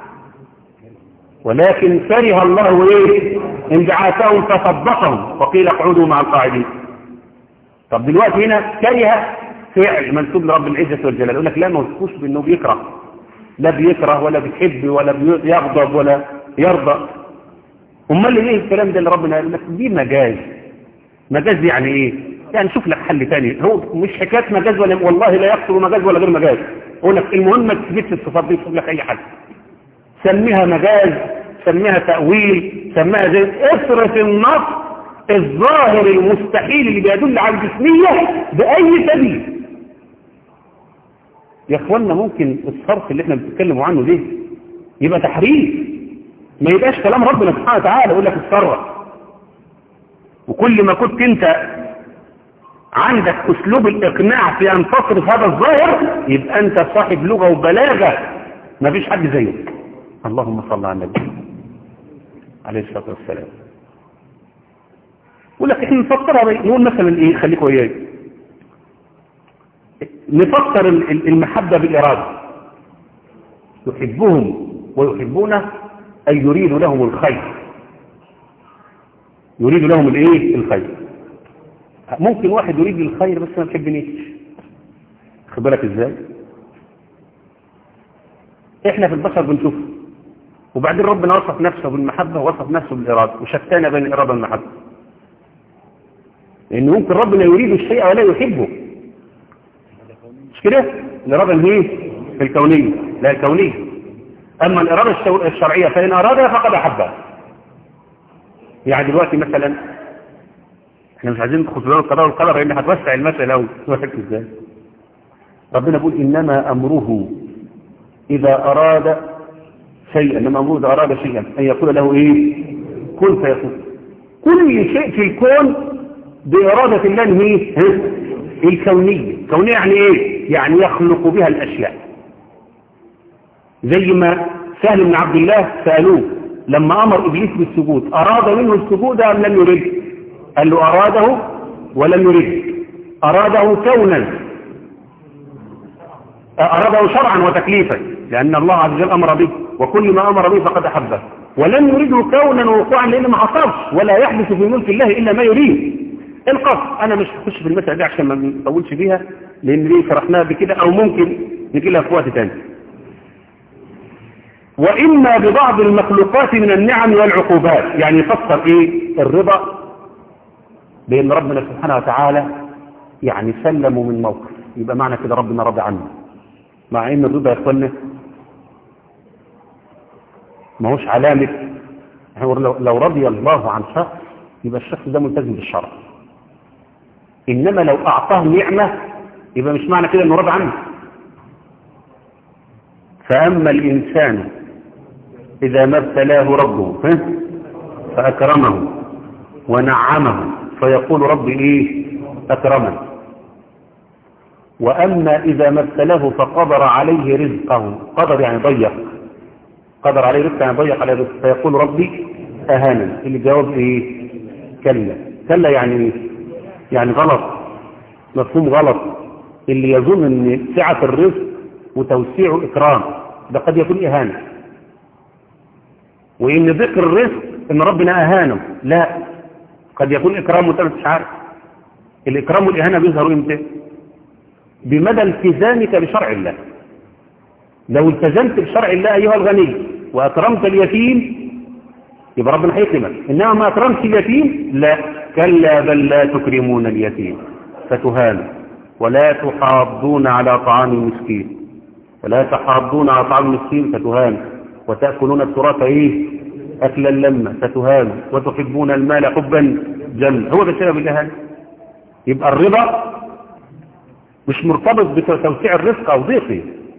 ولكن كره الله ايه انبعاثهم فثبطهم وقيل اقعدوا مع القاعدين طب دلوقتي هنا كره فعل منسوب لرب العزة والجلال يقول لك لا ما وصفوش بانه بيكره لا بيكره ولا بيحب ولا بيغضب ولا يرضى امال ايه الكلام ده اللي ربنا قال لك دي مجاز مجاز يعني ايه يعني شوف لك حل تاني هو مش حكايه مجاز ولا والله لا يقصد مجاز ولا غير مجاز اقول لك المهم ما تثبتش الصفات دي تقول لك اي حل سميها مجاز سميها تأويل سميها زي اصرف النص الظاهر المستحيل اللي بيدل على الجسمية بأي سبيل يا اخوانا ممكن الصرف اللي احنا بنتكلم عنه ده يبقى تحريف ما يبقاش كلام ربنا سبحانه وتعالى يقول لك اتصرف وكل ما كنت انت عندك اسلوب الاقناع في ان تصرف هذا الظاهر يبقى انت صاحب لغة وبلاغة ما فيش حد زيك اللهم صل على النبي عليه الصلاة والسلام يقول لك احنا نفسرها بي. نقول مثلا ايه خليك وياي نفسر المحبة بالإرادة يحبهم ويحبونه أي يريد لهم الخير يريد لهم الايه الخير ممكن واحد يريد الخير بس ما بيحبنيش خد بالك ازاي احنا في البشر بنشوف وبعدين ربنا وصف نفسه بالمحبة ووصف نفسه بالإرادة وشتان بين الإرادة والمحبة لأن ممكن ربنا يريد الشيء ولا يحبه مش كده الإرادة هي الكونية لا الكونية أما الإرادة الشرعية فإن أرادها فقد أحبها يعني دلوقتي مثلا احنا مش عايزين ندخل في باب القضاء والقدر لان هتوسع المسألة قوي توسع ازاي ربنا بيقول انما امره اذا اراد شيئا انما امره اذا اراد شيئا ان يقول له ايه كن فيكون كل شيء في الكون بإرادة الله هي الكونية الكونية يعني ايه يعني يخلق بها الاشياء زي ما سهل بن عبد الله سألوه لما أمر إبليس بالسجود أراد منه السجود أم لم يرد قال له أراده ولم يرد أراده كونا أراده شرعا وتكليفا لأن الله عز وجل أمر به وكل ما أمر به فقد أحبه ولم يريده كونا ووقوعا لأنه ما حصلش ولا يحدث في ملك الله إلا ما يريد القصد أنا مش هخش في المسألة دي عشان ما نطولش بيها لأن دي شرحناها بكده أو ممكن نجي لها في وقت تاني وإما ببعض المخلوقات من النعم والعقوبات يعني يفسر إيه الرضا بأن ربنا سبحانه وتعالى يعني سلموا من موقف يبقى معنى كده ربنا رضى عنه مع ان الرضا يا اخوانا ما هوش علامة لو رضي الله عن شخص يبقى الشخص ده ملتزم بالشرع انما لو اعطاه نعمة يبقى مش معنى كده انه رضى عنه فاما الانسان اذا ما ابتلاه ربه فاكرمه ونعمه فيقول ربي ايه اكرمني وأما إذا ما ابتلاه فقدر عليه رزقه قدر يعني ضيق قدر عليه رزقه يعني ضيق عليه رزقه فيقول ربي أهانا اللي جاوب إيه كلا كلا يعني إيه يعني غلط مفهوم غلط اللي يظن ان سعة الرزق وتوسيعه إكرام ده قد يكون إهانة وإن ذكر الرزق إن ربنا أهانه لا قد يكون إكرام وانت مش عارف الإكرام والإهانة بيظهروا إمتى بمدى التزامك بشرع الله لو التزمت بشرع الله أيها الغني وأكرمت اليتيم يبقى ربنا هيكرمك إنما ما أكرمت اليتيم لا كلا بل لا تكرمون اليتيم فتهان ولا تحاضون على طعام المسكين ولا تحاضون على طعام المسكين فتهان وتأكلون التراث إيه أكلا لما فتهان وتحبون المال حبا جما هو ده سبب الإهانة يبقى الرضا مش مرتبط بتوسيع الرزق او ضيقه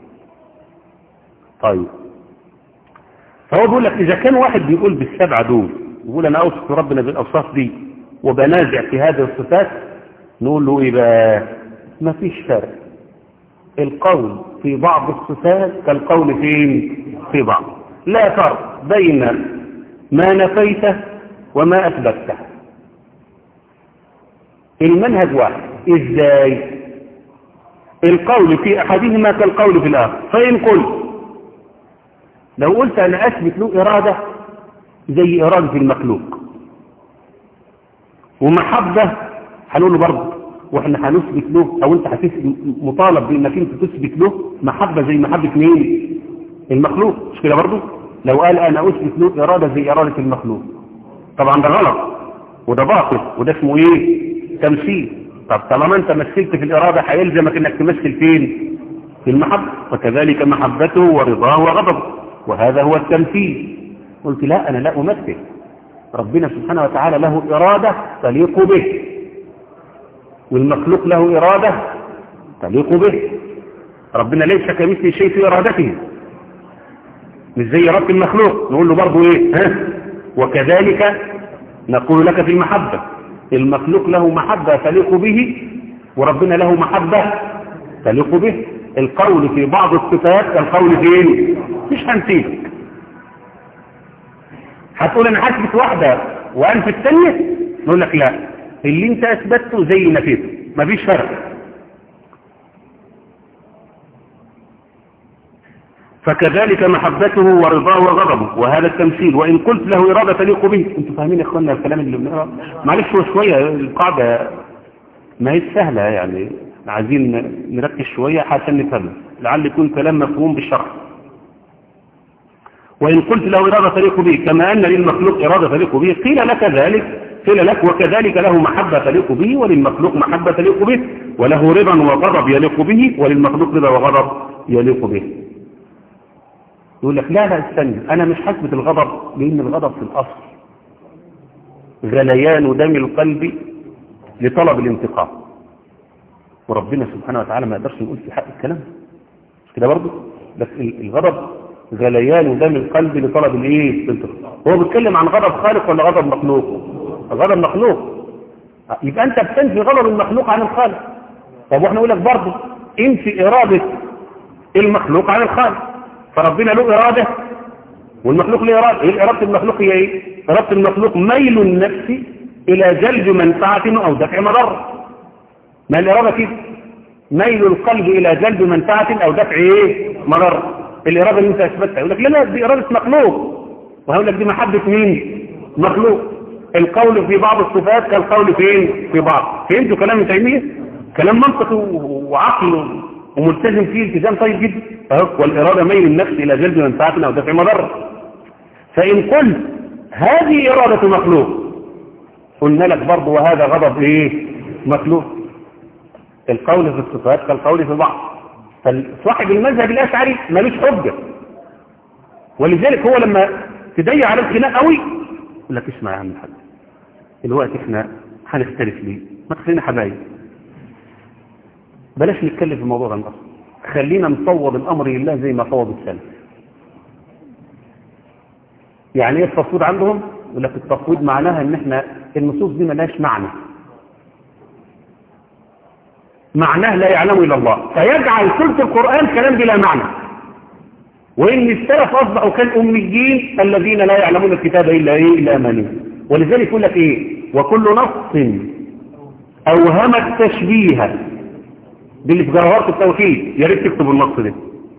طيب فهو بيقول لك اذا كان واحد بيقول بالسبعة دول يقول انا اوصف ربنا بالاوصاف دي وبنازع في هذه الصفات نقول له ايه بقى ما فيش فرق القول في بعض الصفات كالقول فين في بعض لا فرق بين ما نفيته وما اثبته المنهج واحد ازاي القول في أحدهما كالقول في الآخر فإن قلت لو قلت أنا أثبت له إرادة زي إرادة المخلوق ومحبة هنقول له برضه وإحنا هنثبت له أو أنت مطالب بأنك أنت تثبت له محبة زي محبة مين المخلوق مش كده برضه لو قال أنا أثبت له إرادة زي إرادة المخلوق طبعا ده غلط وده باطل وده اسمه إيه تمثيل طب طالما انت مثلت في الإرادة هيلزمك انك تمثل فين في المحبة وكذلك محبته ورضاه وغضبه وهذا هو التمثيل قلت لا أنا لا أمثل ربنا سبحانه وتعالى له إرادة تليق به والمخلوق له إرادة تليق به ربنا ليس كمثل شيء في إرادته مش زي رب المخلوق نقول له برضه إيه ها؟ وكذلك نقول لك في المحبة المخلوق له محبة تليق به وربنا له محبة تليق به القول في بعض الصفات كالقول فين مش هنسيبك هتقول انا حسبت واحدة وانت الثانية نقول لك لا اللي انت اثبته زي نفيته مفيش فرق فكذلك محبته ورضاه وغضبه وهذا التمثيل وإن قلت له إرادة تليق به انتوا فاهمين يا اخوانا الكلام اللي بنقرا معلش هو شوية القاعدة ما هي سهلة يعني عايزين نركز شوية حتى نفهمها لعل يكون كلام مفهوم بالشرح وإن قلت له إرادة تليق به كما أن للمخلوق إرادة تليق به قيل لك ذلك قيل لك وكذلك له محبة تليق به وللمخلوق محبة تليق به وله رضا وغضب يليق به وللمخلوق رضا وغضب يليق به يقول لك لا لا استنى أنا مش حسبة الغضب لأن الغضب في الأصل غليان دم القلب لطلب الانتقام وربنا سبحانه وتعالى ما يقدرش نقول في حق الكلام كده برضه بس الغضب غليان دم القلب لطلب الايه الانتقام هو بيتكلم عن غضب خالق ولا غضب مخلوق غضب مخلوق يبقى انت بتنفي غضب المخلوق عن الخالق طب واحنا نقول لك برضه انفي اراده المخلوق عن الخالق فربنا له اراده والمخلوق له اراده ايه اراده المخلوق هي ايه اراده المخلوق ميل النفس الى جلب منفعه او دفع مضره ما الاراده كده ميل القلب الى جلب منفعه او دفع ايه مضره الاراده اللي انت اثبتها يقول لك لا لا دي اراده مخلوق وهقول لك دي محبه مين مخلوق القول في بعض الصفات كالقول فين في بعض فهمتوا كلام ابن تيميه كلام منطقي وعقل وملتزم فيه التزام طيب جدا والاراده ميل النفس الى جلب منفعه او دفع مضره فان قلت هذه اراده مخلوق قلنا لك برضه وهذا غضب ايه مخلوق القول في الصفات كالقول في بعض فصاحب المذهب الاشعري ملوش حجه ولذلك هو لما تضيع على الخناق قوي يقول لك اسمع يا عم الحاج الوقت احنا هنختلف ليه ما تخلينا حبايب بلاش نتكلم في الموضوع ده اصلا خلينا نفوض الامر لله زي ما فوض السلف يعني ايه التفويض عندهم يقول لك التفويض معناها ان احنا النصوص دي ملهاش معنى معناه لا يعلم الا الله فيجعل سوره القران كلام بلا معنى وان السلف اصبحوا كالاميين الذين لا يعلمون الكتاب الا ايه الا امانيه ولذلك يقول لك ايه وكل نص اوهم التشبيه دي اللي في جوهرة التوحيد يا ريت تكتب النص ده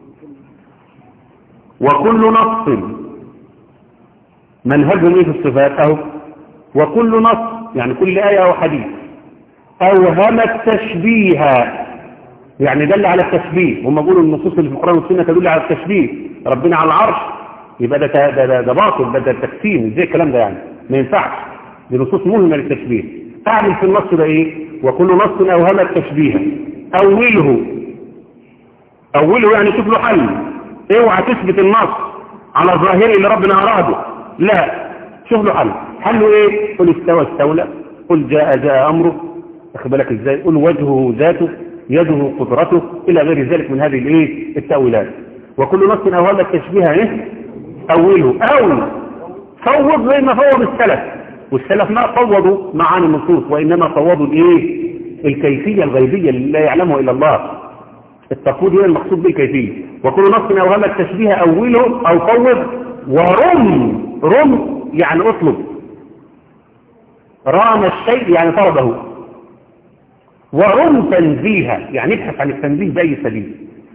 وكل نص منهج ايه في الصفات اهو وكل نص يعني كل آية أو حديث أوهم التشبيه يعني دل على التشبيه هم بيقولوا النصوص اللي في القرآن والسنة تدل على التشبيه ربنا على العرش يبقى ده ده ده, ده باطل ده ده تكسيم ازاي الكلام ده يعني ما ينفعش دي نصوص مهمة للتشبيه أعمل في النص ده إيه وكل نص أوهم التشبيه أوله أوله يعني شوف له حل اوعى تثبت النص على الظاهر اللي ربنا أراده لا شوف له حل حله ايه قل استوى استولى قل جاء جاء امره واخد بالك ازاي قل وجهه ذاته يده قدرته الى غير ذلك من هذه الايه التاويلات وكل نص اولا التشبيه ايه اوله او فوض زي ما فوض السلف والسلف ما فوضوا معاني النصوص وانما فوضوا الايه الكيفيه الغيبيه اللي لا يعلمها الا الله التفويض هو المقصود بالكيفيه وكل نص اوهم التشبيه اوله او فوض ورم رم يعني اطلب رام الشيء يعني طلبه ورم تنزيها يعني ابحث عن التنزيه بأي سبيل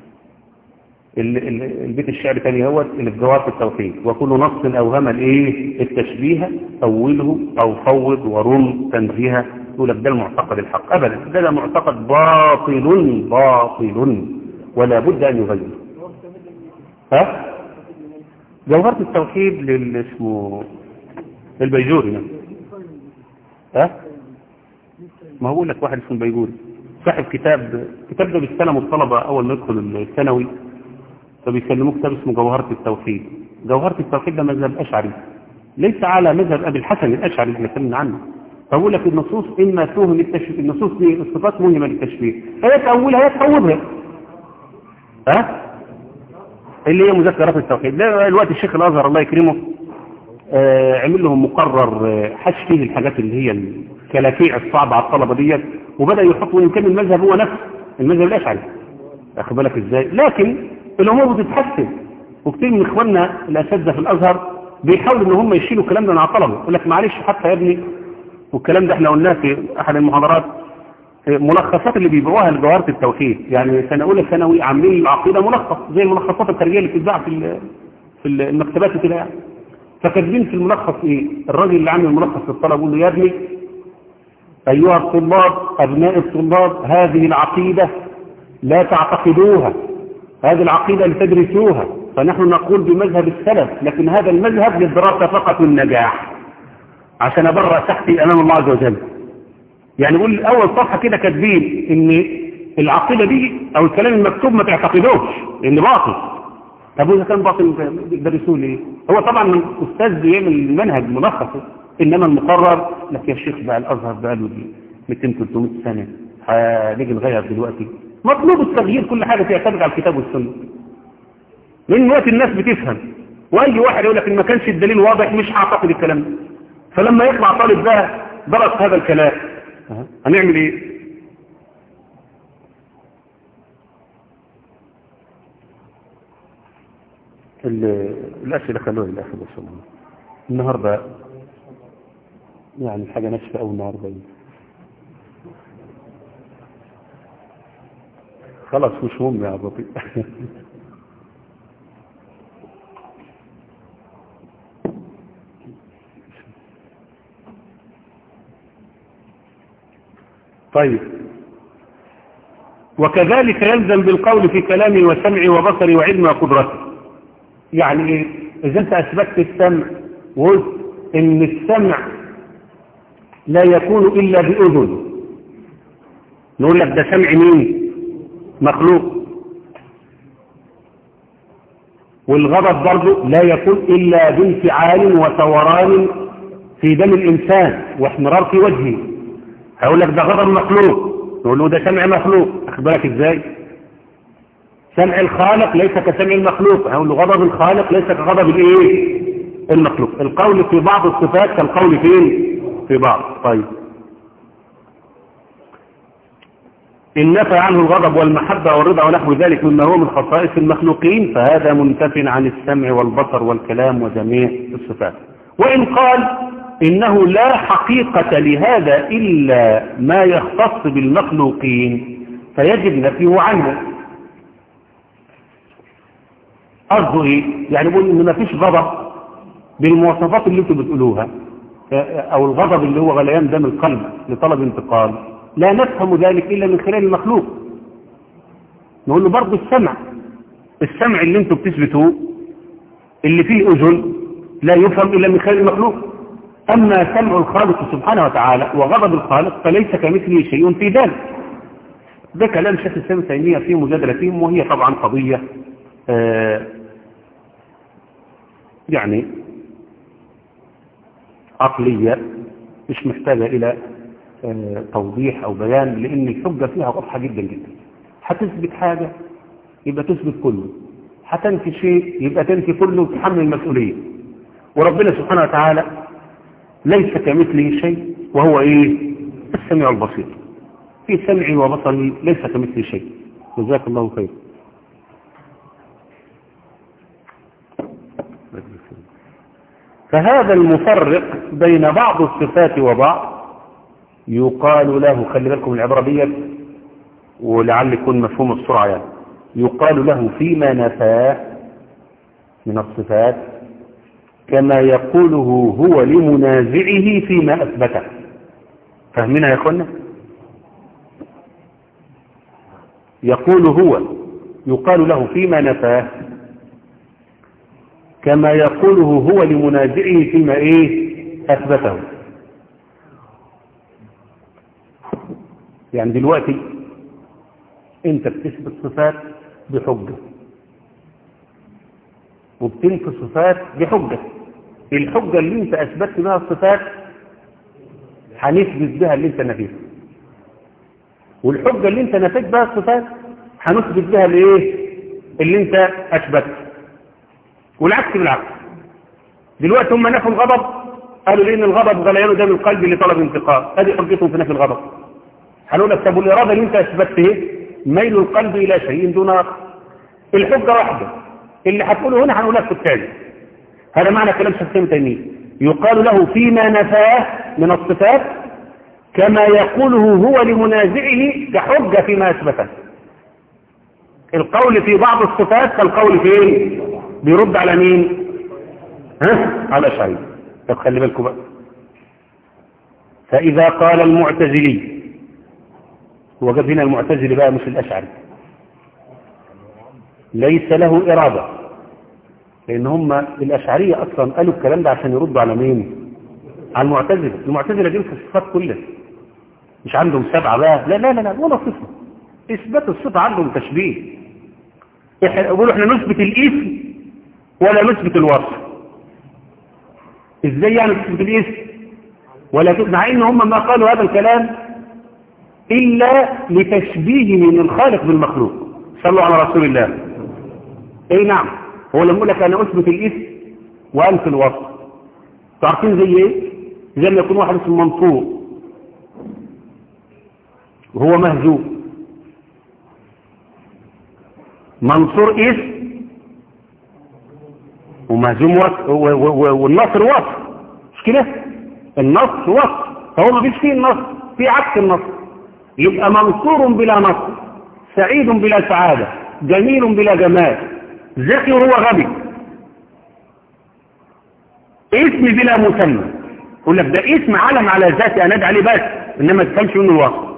البيت الشعر تاني هو اللي في جواب التوحيد وكل نص اوهم الايه التشبيه اوله او فوض ورم تنزيها يقول لك ده المعتقد الحق ابدا ده, ده معتقد باطل باطل ولا بد ان يغير ها جوهرة التوحيد لل اسمه البيجوري نعم ها ما هو لك واحد اسمه البيجوري صاحب كتاب كتاب ده بيستلموا الطلبة اول ما يدخل الثانوي فبيسلموه كتاب اسمه جوهرة التوحيد جوهرة التوحيد ده مذهب اشعري ليس على مذهب ابي الحسن الاشعري اللي اتكلمنا عنه فأقول لك النصوص إما توهم للتشبيه النصوص دي الصفات مهمة للتشبيه فهي تأولها هي تفوضها ها اللي هي مذكرات التوحيد لا الوقت الشيخ الازهر الله يكرمه آه عمل لهم مقرر آه حش فيه الحاجات اللي هي الكلافيع الصعبة على الطلبة ديت وبدأ يحطوا ان كان المذهب هو نفس المذهب الاشعري اخد بالك ازاي لكن الامور بتتحسن وكتير من اخواننا الاساتذه في الازهر بيحاولوا ان هم يشيلوا الكلام ده من على الطلبه يقول لك معلش حتى يا ابني والكلام ده احنا قلناه في احد المحاضرات ملخصات اللي بيبيعوها لجوهرة التوحيد يعني سنة أولى ثانوي عاملين العقيدة ملخص زي الملخصات الخارجية اللي بتتباع في في المكتبات وكده يعني فكاتبين في الملخص ايه الراجل اللي عامل الملخص للطلب يقول له يا ابني ايها الطلاب ابناء الطلاب هذه العقيدة لا تعتقدوها هذه العقيدة لتدرسوها فنحن نقول بمذهب السلف لكن هذا المذهب للدراسة فقط والنجاح عشان ابرأ تحتي امام الله عز وجل يعني يقول اول صفحة كده كاتبين ان العقيدة دي او الكلام المكتوب ما تعتقدوش ان باطل طب اذا كان باطل درسوه ليه هو طبعا الاستاذ بيعمل المنهج ملخص انما المقرر لك يا شيخ بقى الازهر بقى له 200 300 سنة هنيجي نغير دلوقتي مطلوب التغيير كل حاجة تعتمد على الكتاب والسنة لان دلوقتي الناس بتفهم واي واحد يقول لك ان ما كانش الدليل واضح مش هعتقد الكلام ده فلما يطلع طالب بقى درس هذا الكلام هنعمل ايه الأسئلة خلوها للآخر بس الله النهاردة يعني حاجة ناشفة أو النهاردة خلاص مش مهم يا بطيء طيب وكذلك يلزم بالقول في كلامي وسمعي وبصري وعلمي وقدرتي يعني ايه اذا انت اثبتت السمع وقلت ان السمع لا يكون الا باذن نقول لك ده سمع مين مخلوق والغضب برضه لا يكون الا بانفعال وثوران في دم الانسان واحمرار في وجهه هيقول لك ده غضب مخلوق نقول له ده سمع مخلوق اخد بالك ازاي سمع الخالق ليس كسمع المخلوق هقول له غضب الخالق ليس كغضب الايه المخلوق القول في بعض الصفات كالقول فين في بعض طيب إن نفى عنه الغضب والمحبة والرضا ونحو ذلك مما هو من خصائص المخلوقين فهذا منتف عن السمع والبصر والكلام وجميع الصفات وإن قال إنه لا حقيقة لهذا إلا ما يختص بالمخلوقين فيجب نفيه عنه قصده ايه يعني بيقول ان مفيش غضب بالمواصفات اللي انتوا بتقولوها او الغضب اللي هو غليان دم القلب لطلب انتقام لا نفهم ذلك الا من خلال المخلوق نقول له برضه السمع السمع اللي انتوا بتثبتوه اللي فيه اذن لا يفهم الا من خلال المخلوق اما سمع الخالق سبحانه وتعالى وغضب الخالق فليس كمثله شيء في ذلك ده كلام شيخ الاسلام تيميه في مجادلتهم وهي طبعا قضيه آه يعني عقلية مش محتاجة إلى آه توضيح أو بيان لأن الحجة فيها واضحة جدا جدا هتثبت حاجة يبقى تثبت كله هتنفي شيء يبقى تنفي كله وتحمل المسؤولية وربنا سبحانه وتعالى ليس كمثله شيء وهو إيه السميع البصير في سمعي وبصري ليس كمثله شيء جزاك الله خير فهذا المفرق بين بعض الصفات وبعض يقال له خلي بالكم العبارة دي ولعل يكون مفهوم بسرعة يعني يقال له فيما نفاه من الصفات كما يقوله هو لمنازعه فيما أثبته فاهمين يا أخوانا يقول هو يقال له فيما نفاه كما يقوله هو لمنازعه فيما ايه اثبته يعني دلوقتي انت بتثبت صفات بحجة وبتنفي صفات بحجة الحجة اللي انت اثبتت بها الصفات هنثبت بها اللي انت نفيتها والحجة اللي انت نفيت بها الصفات هنثبت بها الايه اللي انت اثبته والعكس بالعكس دلوقتي هم نفوا الغضب قالوا لان الغضب غليان دم القلب لطلب انتقام ادي حجتهم في نفي الغضب هنقول لك طب والاراده اللي انت اثبتته ايه ميل القلب الى شيء دون اخر الحجه واحده اللي هتقوله هنا هنقول لك في الثاني هذا معنى كلام شيخ تيميه يقال له فيما نفاه من الصفات كما يقوله هو لمنازعه كحجة فيما أثبته القول في بعض الصفات كالقول في ايه بيرد على مين ها على شيء طب خلي بالكم بقى فإذا قال المعتزلي هو جاب هنا المعتزلي بقى مش الأشعري ليس له إرادة لأن هم الأشعرية أصلا قالوا الكلام ده عشان يردوا على مين على المعتزلة المعتزلة دي في الصفات كلها مش عندهم سبعة بقى لا لا لا, لا ولا صفة إثبات الصفة عندهم تشبيه يقولوا احنا نثبت الاسم ولا نثبت الوصف ازاي يعني نثبت الاسم ولا مع ان هم ما قالوا هذا الكلام الا لتشبيهه من الخالق بالمخلوق صلوا على رسول الله اي نعم هو لما يقول لك انا اثبت الاسم وانفي الوصف تعرفين زي ايه زي ما يكون واحد اسمه منصور وهو مهزوم منصور اسم ومهزوم وصف والنصر وصف مش كده النصر وصف فهو ما فيش فيه النصر في عكس النصر يبقى منصور بلا نصر سعيد بلا سعادة جميل بلا جمال ذكي وهو غبي اسم بلا مسمى يقول لك ده اسم علم على ذاتي انا عليه بس انما ما تفهمش منه الوصف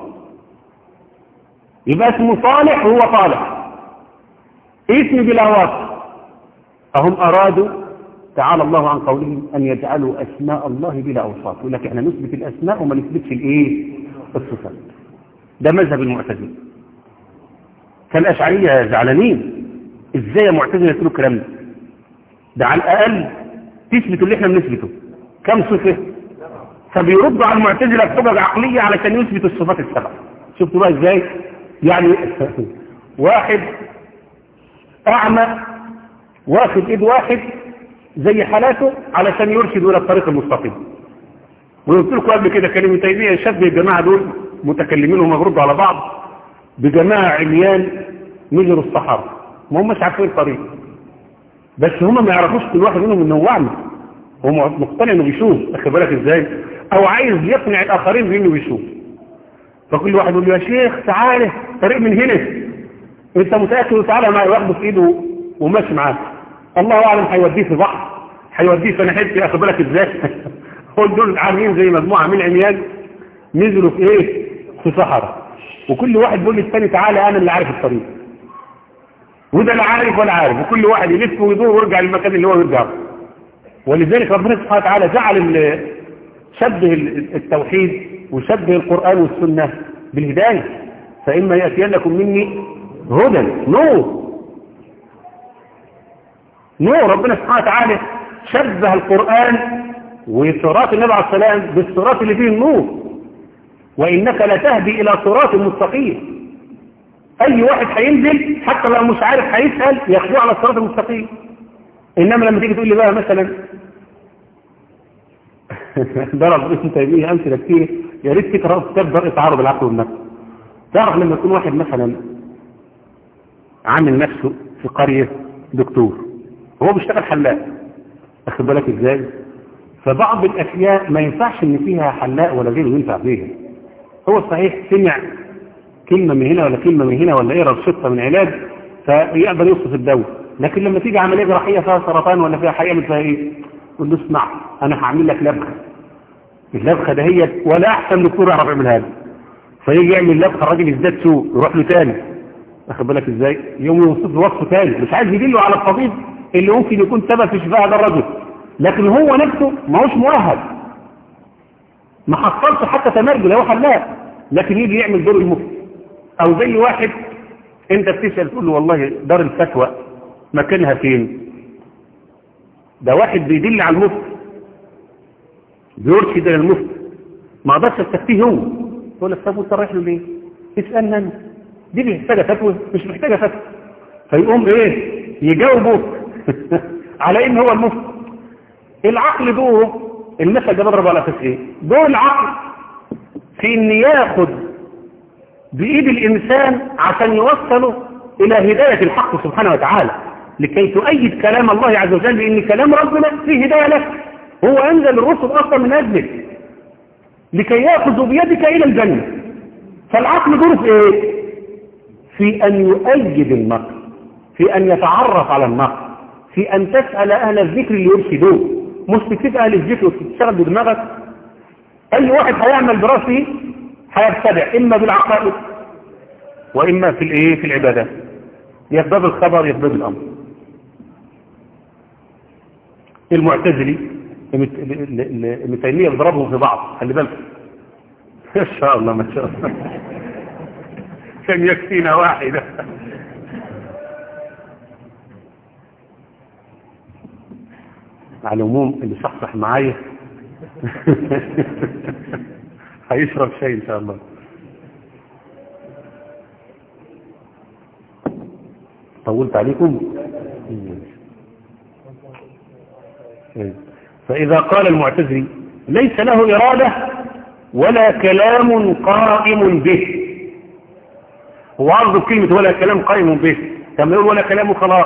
يبقى اسمه صالح وهو صالح اسم بلا وصف فهم أرادوا تعالى الله عن قولهم أن يجعلوا أسماء الله بلا أوصاف يقول لك احنا نثبت الأسماء وما نثبتش الإيه الصفات ده مذهب المعتزلة فالأشعرية زعلانين إزاي يا معتزلة يقولوا الكلام ده ده على الأقل تثبتوا اللي احنا بنثبته كم صفة فبيردوا على المعتزلة بحجج عقلية علشان يثبتوا الصفات السبع شفتوا بقى ازاي يعني واحد أعمى واخد إيد واحد زي حالاته علشان يرشد إلى الطريق المستقيم وقلت لكم قبل كده كلمة تيمية يشبه الجماعة دول متكلمين وهم بيردوا على بعض بجماعة عميان نجروا الصحراء ما هماش عارفين الطريق بس هم ما يعرفوش كل واحد منهم انه وعمي هو مقتنع انه بيشوف اخد بالك ازاي او عايز يقنع الاخرين بانه بيشوف فكل واحد يقول له يا شيخ تعالى طريق من هنا انت متاكد تعالى معي واخده في ايده وماشي معاه الله اعلم هيوديه في بحر هيوديه في ناحيه اخد بالك ازاي هو دول عاملين زي مجموعه من عميان نزلوا في ايه في صحراء وكل واحد بيقول للثاني تعالى انا اللي عارف الطريق وده لا عارف ولا عارف وكل واحد يلف ويدور ويرجع للمكان اللي هو يرجع ولذلك ربنا سبحانه وتعالى جعل شبه التوحيد وشبه القرآن والسنة بالهداية فإما يأتينكم مني هدى نور نور ربنا سبحانه وتعالى شبه القرآن وصراط النبي عليه السلام بالصراط اللي فيه النور وإنك لتهدي إلى صراط مستقيم أي واحد هينزل حتى لو مش عارف هيسأل ياخدوه على الصراط المستقيم إنما لما تيجي تقول لي بقى مثلا ضرب اسم تيمية أمثلة كتير يا ريت تقرأ كتاب درء تعارض العقل والنفس تعرف لما يكون واحد مثلا عامل نفسه في قرية دكتور هو بيشتغل حلاق أخد بالك إزاي فبعض الأشياء ما ينفعش إن فيها حلاق ولا غيره ينفع فيها هو صحيح سمع كلمة من هنا ولا كلمة من هنا ولا يقرا شطة من علاج فيقدر يوصف الدواء لكن لما تيجي عملية جراحية فيها سرطان ولا فيها هيعمل فيها ايه يقول له اسمع انا هعمل لك لبخة اللبخة ده هي ولا احسن دكتور يعرف يعمل هذا فيجي يعمل لبخة الراجل يزداد سوء يروح له تاني واخد بالك ازاي يوم يوصف له وصفه تاني مش عايز يدله على الطبيب اللي ممكن يكون سبب في شفاء هذا الرجل لكن هو نفسه ما هوش مؤهل ما حصلش حتى تمرجل هو حلاق لكن يجي يعمل دور المفتي او زي واحد انت بتسأل تقول له والله دار الفتوى مكانها فين ده واحد بيدل على المفتي بيرشد الى المفتي ما اقدرش استفتيه هو تقول لك طب وانت رايح له ليه اسالني انا دي محتاجه فتوى مش محتاجه فتوى فيقوم ايه يجاوبه على ان هو المفتي العقل دوره المثل ده بضرب على اساس ايه دور العقل في ان ياخد بإيد الإنسان عشان يوصله إلى هداية الحق سبحانه وتعالى لكي تؤيد كلام الله عز وجل بأن كلام ربنا فيه هداية لك هو أنزل الرسل أصلا من أجلك لكي يأخذوا بيدك إلى الجنة فالعقل دوره في إيه؟ في أن يؤيد النقل في أن يتعرف على النقل في أن تسأل أهل الذكر ليرشدوه مش تكتب أهل الذكر وتشتغل بدماغك أي واحد هيعمل براسه هيبتدع إما بالعقائد وإما في الإيه في العبادات يخبب الخبر يخبب الأمر المعتزلي ابن تيمية بيضربهم في بعض خلي بالك ما شاء الله ما شاء الله كان يكفينا واحدة على العموم اللي صحصح معايا هيشرب شيء ان شاء الله طولت عليكم فإذا قال المعتزلي ليس له إرادة ولا كلام قائم به هو عرض كلمة ولا كلام قائم به كما يقول ولا كلام خلاص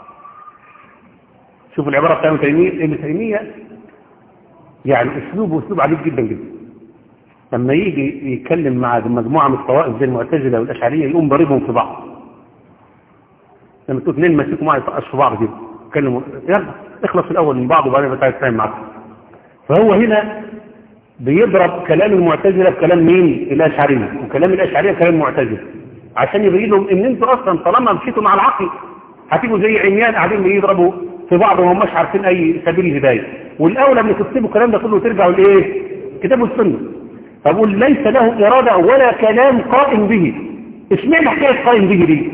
شوف العبارة بتاع ابن تيمية ابن تيمية يعني اسلوبه اسلوب عجيب جدا جدا لما يجي يتكلم مع مجموعة من الطوائف زي المعتزلة والأشعرية يقوم ضاربهم في بعض لما تقول اثنين ماسكوا معي يطقش في بعض كده يتكلموا يلا اخلص الأول من بعض وبعدين بتاعي تفاهم معاك فهو هنا بيضرب كلام المعتزلة بكلام مين الأشعرية وكلام الأشعرية كلام المعتزلة عشان يبين لهم ان انتوا اصلا طالما مشيتوا مع العقل هتبقوا زي عميان قاعدين بيضربوا في بعض وهم مش عارفين اي سبيل الهدايه والاولى من تكتبوا الكلام ده كله ترجعوا لايه كتاب السنه فبقول ليس له اراده ولا كلام قائم به اشمعنى حكايه قائم به دي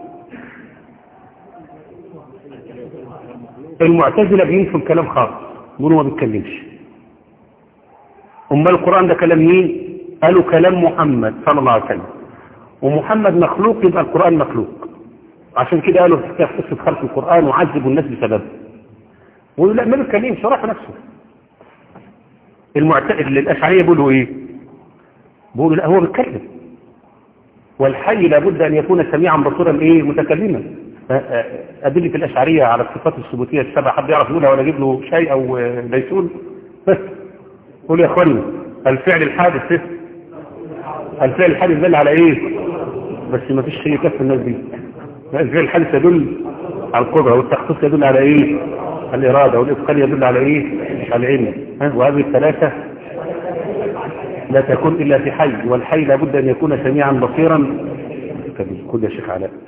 المعتزله بينفوا الكلام خالص بيقولوا ما بيتكلمش امال القران ده كلام مين قالوا كلام محمد صلى الله عليه وسلم ومحمد مخلوق يبقى القرآن مخلوق عشان كده قالوا في قصة خلق القرآن وعذبوا الناس بسببه ويقول لا ما بيتكلمش شرح نفسه المعتقد الأشعرية بيقولوا ايه بيقولوا لا هو بيتكلم والحي لابد أن يكون سميعا بصيرا ايه متكلما أدلة الأشعرية على الصفات الثبوتية السبع حد يعرف يقولها ولا يجيب له شيء أو ليسون بس قول يا اخواني الفعل الحادث الفعل الحادث دل على ايه بس ما فيش شيء يكفي الناس دي الفعل الحادث يدل على القدرة والتخصيص يدل على ايه الإرادة والإتقان يدل على ايه على العلم وهذه الثلاثة لا تكون إلا في حي والحي لابد أن يكون سميعا بصيرا خد يا شيخ علاء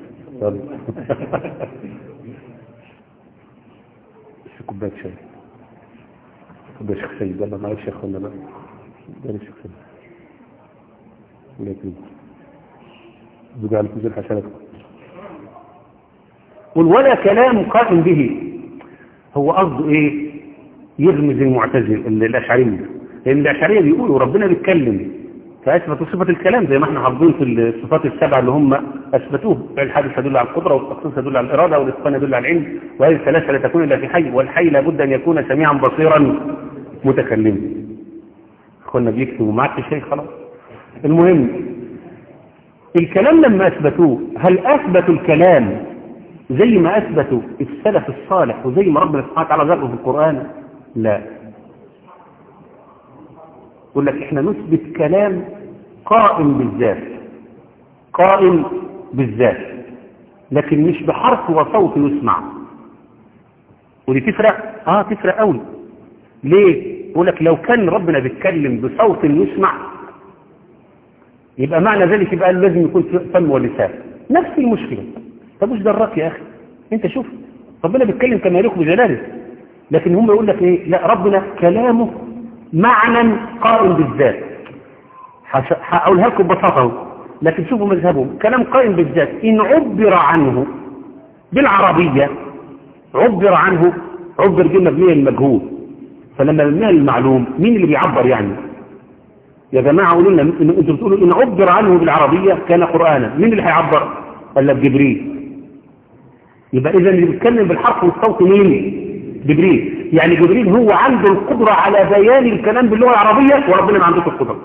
كوبايه شاي خد يا شيخ سيد يلا معلش يا اخوانا بقى ده يا شيخ سيد ولكن بجعل كل حسناتكم قل ولا كلام قائم به هو قصده ايه يغمز المعتزل الاشعريه لان الاشعريه بيقولوا ربنا بيتكلم فاثبتوا صفه الكلام زي ما احنا حافظين في الصفات السبعه اللي هم اثبتوه الحادث يدل على القدره والتخصيص يدل على الاراده والاتقان يدل على العلم وهذه الثلاثه لا تكون الا في حي والحي لابد ان يكون سميعا بصيرا متكلما كنا بيكتبوا معك شيء خلاص المهم الكلام لما أثبتوه هل أثبتوا الكلام زي ما أثبتوا السلف الصالح وزي ما ربنا سبحانه وتعالى ذكره في القرآن لا يقول لك احنا نثبت كلام قائم بالذات قائم بالذات لكن مش بحرف وصوت يسمع ودي تفرق اه تفرق قوي ليه يقول لك لو كان ربنا بيتكلم بصوت يسمع يبقى معنى ذلك يبقى لازم يكون فم ولسان نفس المشكلة طب وش دراك يا أخي انت شوف ربنا بيتكلم كما يليق بجلاله لكن هم يقول لك ايه لا ربنا كلامه معنى قائم بالذات هقولها لكم ببساطه لكن شوفوا مذهبهم كلام قائم بالذات إن عبر عنه بالعربية عبر عنه عبر دي مبنية المجهول فلما مبنية المعلوم مين اللي بيعبر يعني يا جماعة قولوا لنا إن انتوا بتقولوا إن عبر عنه بالعربية كان قرآنا مين اللي هيعبر ولا بجبريل يبقى إذا اللي بيتكلم بالحرف والصوت مين جبريل يعني جبريل هو عنده القدرة على بيان الكلام باللغة العربية وربنا ما عندوش القدرة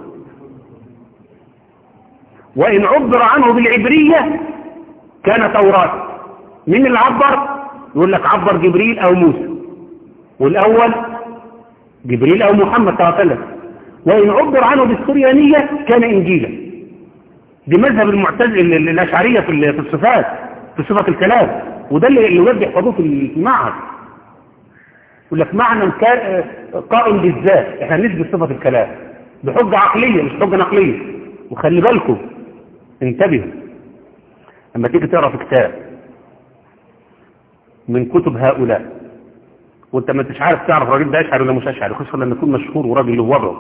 وإن عبر عنه بالعبرية كان توراة مين اللي عبر يقول لك عبر جبريل أو موسى والأول جبريل أو محمد صلى الله عليه وسلم وإن عبر عنه بالسريانية كان إنجيلا دي مذهب المعتزله الأشعرية في الصفات في صفة الكلام وده اللي الولاد بيحفظوه في المعهد يقول لك معنى قائم بالذات احنا نثبت صفة الكلام بحجة عقلية مش حجة نقلية وخلي بالكم انتبهوا لما تيجي تقرا في كتاب من كتب هؤلاء وانت ما انتش عارف تعرف الراجل ده اشعري ولا مش اشعري خصوصا لما يكون مشهور وراجل له وضعه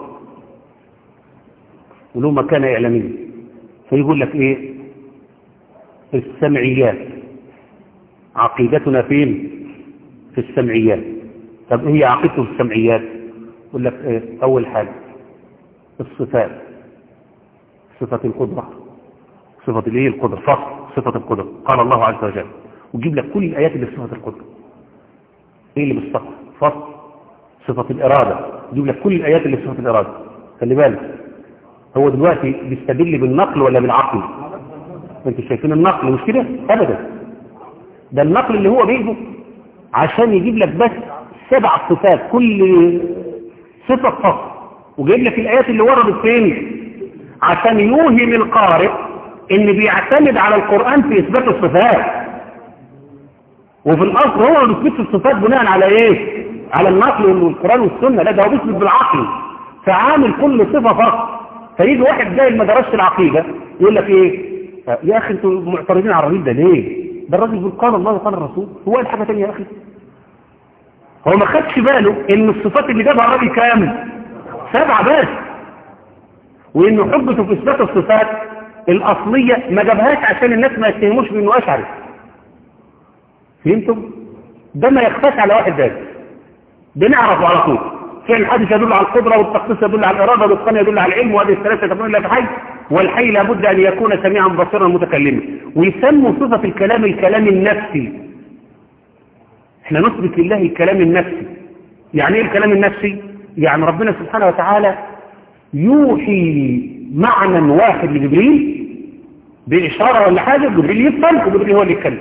وله مكانه اعلاميه فيقول لك ايه السمعيات عقيدتنا فين في السمعيات طب ايه هي عقيدته في السمعيات يقول لك ايه اول حاجه الصفات صفه القدره صفه الايه القدره فصل صفه القدره قال الله عز وجل ويجيب لك كل الايات اللي في صفه القدره ايه اللي بالصفه فصل صفه الاراده يجيب لك كل الايات اللي في صفه الاراده خلي بالك هو دلوقتي بيستدل بالنقل ولا بالعقل انتوا شايفين النقل مش كده ابدا ده النقل اللي هو بيجيبه عشان يجيب لك بس سبع صفات كل صفة فصل وجايب لك الآيات اللي وردت فين عشان يوهم القارئ ان بيعتمد على القرآن في إثبات الصفات وفي الأصل هو ما بيثبتش الصفات بناء على ايه على النقل والقرآن والسنة لا ده هو بيثبت بالعقل فعامل كل صفة فصل فيجي واحد جاي ما درسش العقيدة يقول لك ايه يا اخي انتوا معترضين على الراجل ده ليه ده الراجل بيقول قال الله وقال الرسول هو قال حاجة تانية يا اخي هو ما خدش باله ان الصفات اللي جابها الراجل كام سبعة بس وانه حجته في اثبات الصفات الاصلية ما جابهاش عشان الناس ما يتهموش بانه اشعري فهمتم ده ما يخفاش على واحد ذلك بنعرفه على طول فعل الحدث يدل على القدرة والتخصيص يدل على الإرادة والإتقان يدل على العلم وهذه الثلاثة تكون إلا في حي والحي لابد أن يكون سميعا بصيرا متكلما ويسموا صفة الكلام الكلام النفسي احنا نثبت لله الكلام النفسي يعني ايه الكلام النفسي يعني ربنا سبحانه وتعالى يوحي معنى واحد لجبريل بإشارة ولا حاجة جبريل يفهم وجبريل هو اللي يتكلم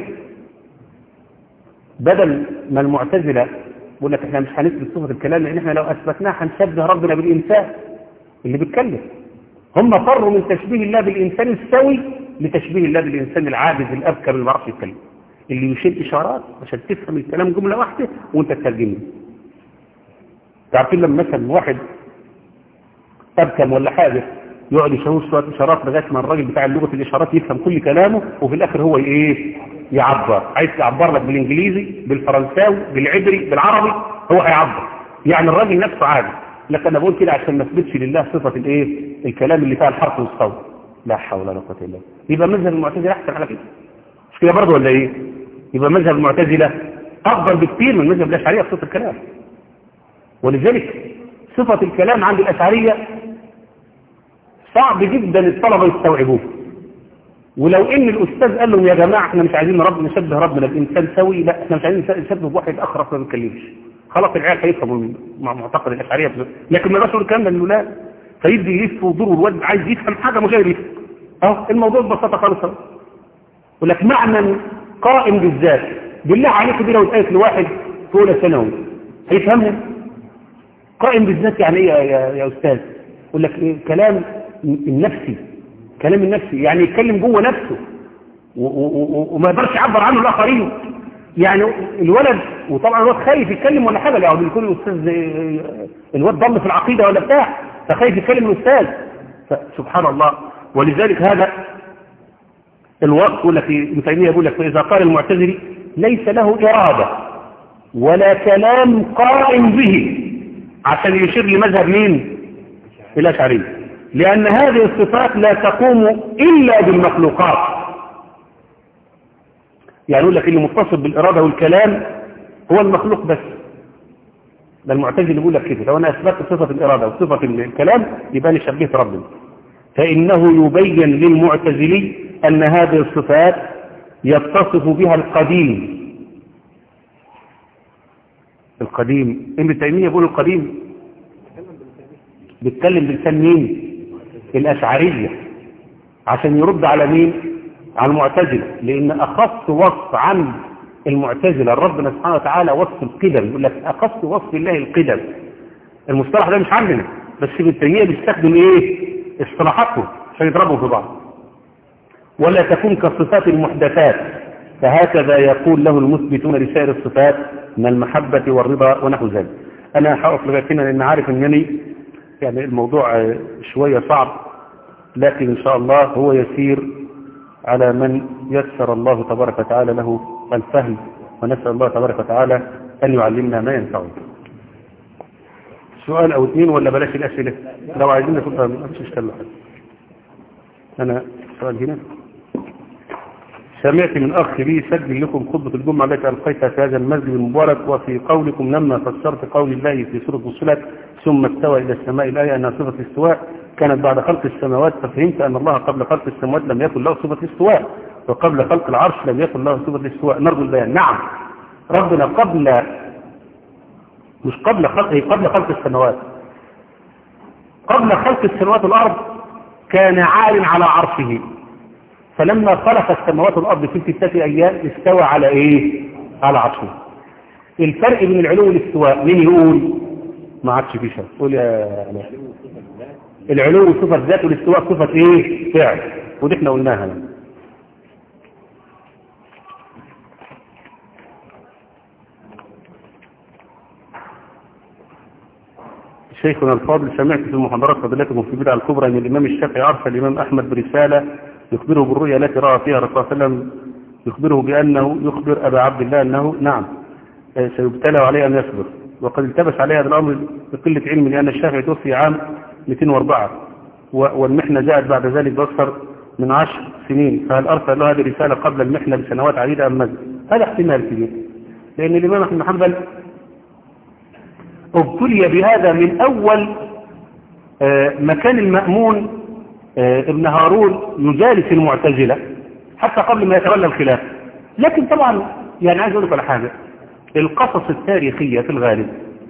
بدل ما المعتزلة بيقول لك احنا مش هنثبت صفة الكلام لان احنا لو اثبتناه هنشبه ربنا بالانسان اللي بيتكلم هم فروا من تشبيه الله بالانسان السوي لتشبيه الله بالانسان العاجز الابكر اللي ما بيعرفش يتكلم اللي يشير اشارات عشان تفهم الكلام جمله واحده وانت تترجمه تعرفين لما مثلا واحد ابكم ولا حاجه يقعد يشاور شويه اشارات لغايه ما الراجل بتاع لغه الاشارات يفهم كل كلامه وفي الاخر هو ايه يعبر عايز يعبر لك بالانجليزي بالفرنساوي بالعبري بالعربي هو هيعبر يعني الراجل نفسه عادي لكن انا بقول كده عشان ما اثبتش لله صفه الايه الكلام اللي فيها الحرف والصوت لا حول ولا قوه الا بالله يبقى مذهب المعتزله احسن على كده مش كده برضه ولا ايه يبقى مذهب المعتزله افضل بكثير من مذهب الاشعريه في صفه الكلام ولذلك صفه الكلام عند الاشعريه صعب جدا الطلبه يستوعبوه ولو ان الاستاذ قال لهم يا جماعه احنا مش عايزين رب نشبه ربنا بانسان سوي لا احنا مش عايزين نشبه بواحد اخرس ما بيتكلمش خلاص العيال هيفهموا مع معتقد الاشعريه لكن ما يقدرش يقول الكلام ده انه لا فيدي يلف ويدور الواد عايز يفهم حاجه مش غير يفهم اه الموضوع ببساطه خالص اهو يقول لك معنى قائم بالذات بالله عليك دي لو اتقالت لواحد في اولى ثانوي هيفهمها قائم بالذات يعني ايه يا, يا استاذ يقول لك إيه كلام النفسي كلام النفسي يعني يتكلم جوه نفسه وما يقدرش يعبر عنه الاخرين يعني الولد وطبعا الولد خايف يتكلم ولا حاجه يعني يكون الاستاذ الولد ضل في العقيده ولا بتاع فخايف يتكلم الاستاذ سبحان الله ولذلك هذا الوقت يقول لك ابن تيميه يقول لك فاذا قال المعتزلي ليس له اراده ولا كلام قائم به عشان يشير لمذهب مين الاشعريه لأن هذه الصفات لا تقوم إلا بالمخلوقات يعني يقول لك اللي متصل بالإرادة والكلام هو المخلوق بس ده المعتزل يقول لك كده لو أنا أثبت صفة الإرادة وصفة الكلام يبقى أنا شبهت ربنا فإنه يبين للمعتزلي أن هذه الصفات يتصف بها القديم القديم ابن تيمية يقول القديم بيتكلم بلسان مين الأشعرية عشان يرد على مين على المعتزلة لأن أخص وصف عن المعتزلة ربنا سبحانه وتعالى وصف القدم يقول لك أخص وصف الله القدم المصطلح ده مش عندنا بس ابن تيميه بيستخدم ايه اصطلاحاتهم عشان يضربوا في بعض ولا تكون كالصفات المحدثات فهكذا يقول له المثبتون لسائر الصفات من المحبة والرضا ونحو ذلك أنا هقف لغاية هنا لأن عارف أنني يعني الموضوع شوية صعب لكن إن شاء الله هو يسير على من يسر الله تبارك وتعالى له الفهم ونسأل الله تبارك وتعالى أن يعلمنا ما ينفعنا سؤال أو اثنين ولا بلاش الأسئلة لو عايزين نكون ما فيش اشكال حاجة أنا سؤال هنا سمعت من أخ لي سجل لكم خطبة الجمعة التي ألقيتها في هذا المسجد المبارك وفي قولكم لما فسرت قول الله في سورة الصلات ثم استوى إلى السماء الآية أنها صفة استواء كانت بعد خلق السماوات ففهمت أن الله قبل خلق السماوات لم يكن له صفة استواء وقبل خلق العرش لم يكن له صفة الاستواء نرجو البيان نعم ربنا قبل مش قبل خلق قبل خلق السماوات قبل خلق السماوات والأرض كان عال على عرشه فلما خلق السماوات والأرض في ستة أيام استوى على إيه على عرشه الفرق بين العلو والاستواء مين يقول ما عادش في شيء قول يا علاء العلو صفة ذات والاستواء صفة ايه فعل ودي احنا قلناها يعني. شيخنا الفاضل سمعت في المحاضرات فضيلتكم في بدع الكبرى ان الامام الشافعي ارسل الامام احمد برساله يخبره بالرؤيا التي راى فيها الرسول صلى الله عليه وسلم يخبره بانه يخبر ابا عبد الله انه نعم سيبتلى عليه ان يصبر وقد التبس عليه هذا الامر بقله علم لان الشافعي توفي عام 204 والمحنه جاءت بعد ذلك باكثر من عشر سنين فهل ارسل له هذه الرساله قبل المحنه بسنوات عديده ام ماذا؟ هذا احتمال كبير لان الامام احمد بن حنبل ابتلي بهذا من أول مكان المأمون ابن هارون يجالس المعتزلة حتى قبل ما يتولى الخلاف لكن طبعا يعني عايز أقول لك على حاجة القصص التاريخية في الغالب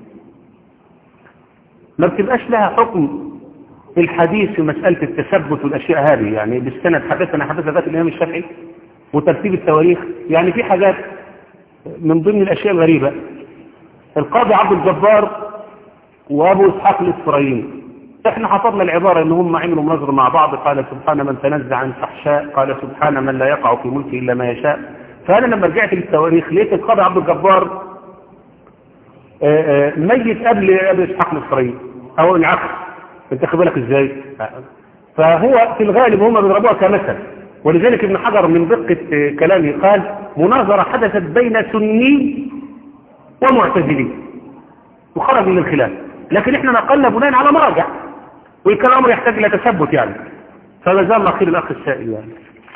ما بتبقاش لها حكم الحديث في مسألة التثبت والأشياء هذه يعني بالسند حدثنا حدث ذات الإمام الشافعي وترتيب التواريخ يعني في حاجات من ضمن الأشياء الغريبة القاضي عبد الجبار وابو اسحاق الاسرائيلي احنا حفظنا العبارة ان هم عملوا مناظرة مع بعض قال سبحان من تنزع عن فحشاء قال سبحان من لا يقع في ملكه الا ما يشاء فانا لما رجعت للتواريخ لقيت القاضي عبد الجبار آآ آآ ميت قبل ابو اسحاق الاسرائيلي او العكس انت خد بالك ازاي فهو في الغالب هم بيضربوها كمثل ولذلك ابن حجر من دقة كلامه قال مناظرة حدثت بين سني ومعتزلين وخرج من الخلاف لكن احنا نقلنا بناء على مراجع وكان الامر يحتاج الى تثبت يعني فما زال اخير الاخ السائل يعني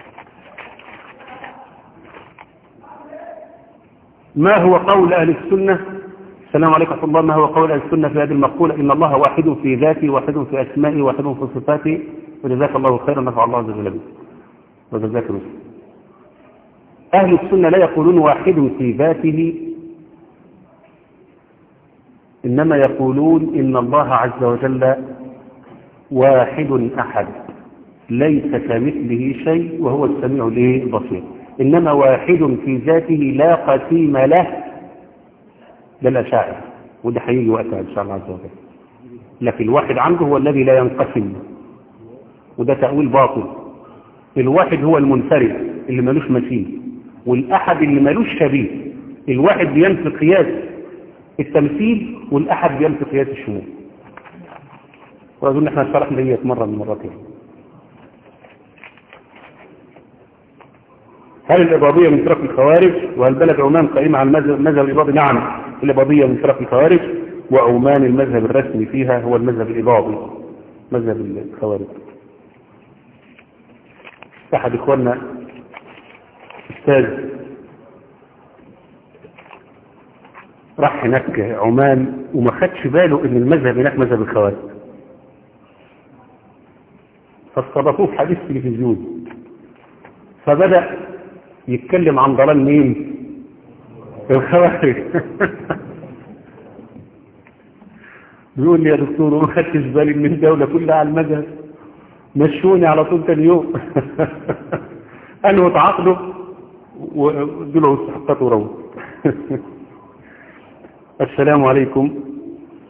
ما هو قول اهل السنه السلام عليكم ورحمه الله ما هو قول اهل السنه في هذه المقوله ان الله واحد في ذاته واحد في اسمائه واحد في صفاته وجزاك الله خيرا نفع الله عز وجل به وجزاك الله اهل السنه لا يقولون واحد في ذاته إنما يقولون إن الله عز وجل واحد أحد ليس كمثله شيء وهو السميع البصير إنما واحد في ذاته لا قسيم له للأشاعر وده هيجي وقتها إن شاء الله عز وجل لكن الواحد عنده هو الذي لا ينقسم وده تأويل باطل الواحد هو المنفرد اللي ملوش مثيل والأحد اللي ملوش شبيه الواحد بينفي قياس التمثيل والأحد بينفي قياس الشمول وأظن احنا شرحنا ديت مرة من مرتين هل الإباضية من فرق الخوارج وهل بلد عمان قائمة على المذهب الإباضي نعم الإباضية من فرق الخوارج وعمان المذهب الرسمي فيها هو المذهب الإباضي مذهب الخوارج أحد إخواننا أستاذ راح هناك عمان وما خدش باله ان المذهب هناك مذهب الخوارج فاستضافوه في حديث تلفزيون فبدأ يتكلم عن ضلال مين الخوارج بيقول لي يا دكتور ما خدتش بالي ان الدولة كلها على المذهب مشوني على طول تاني يوم قالوا تعاقدوا وادوا له استحقاقه وروح السلام عليكم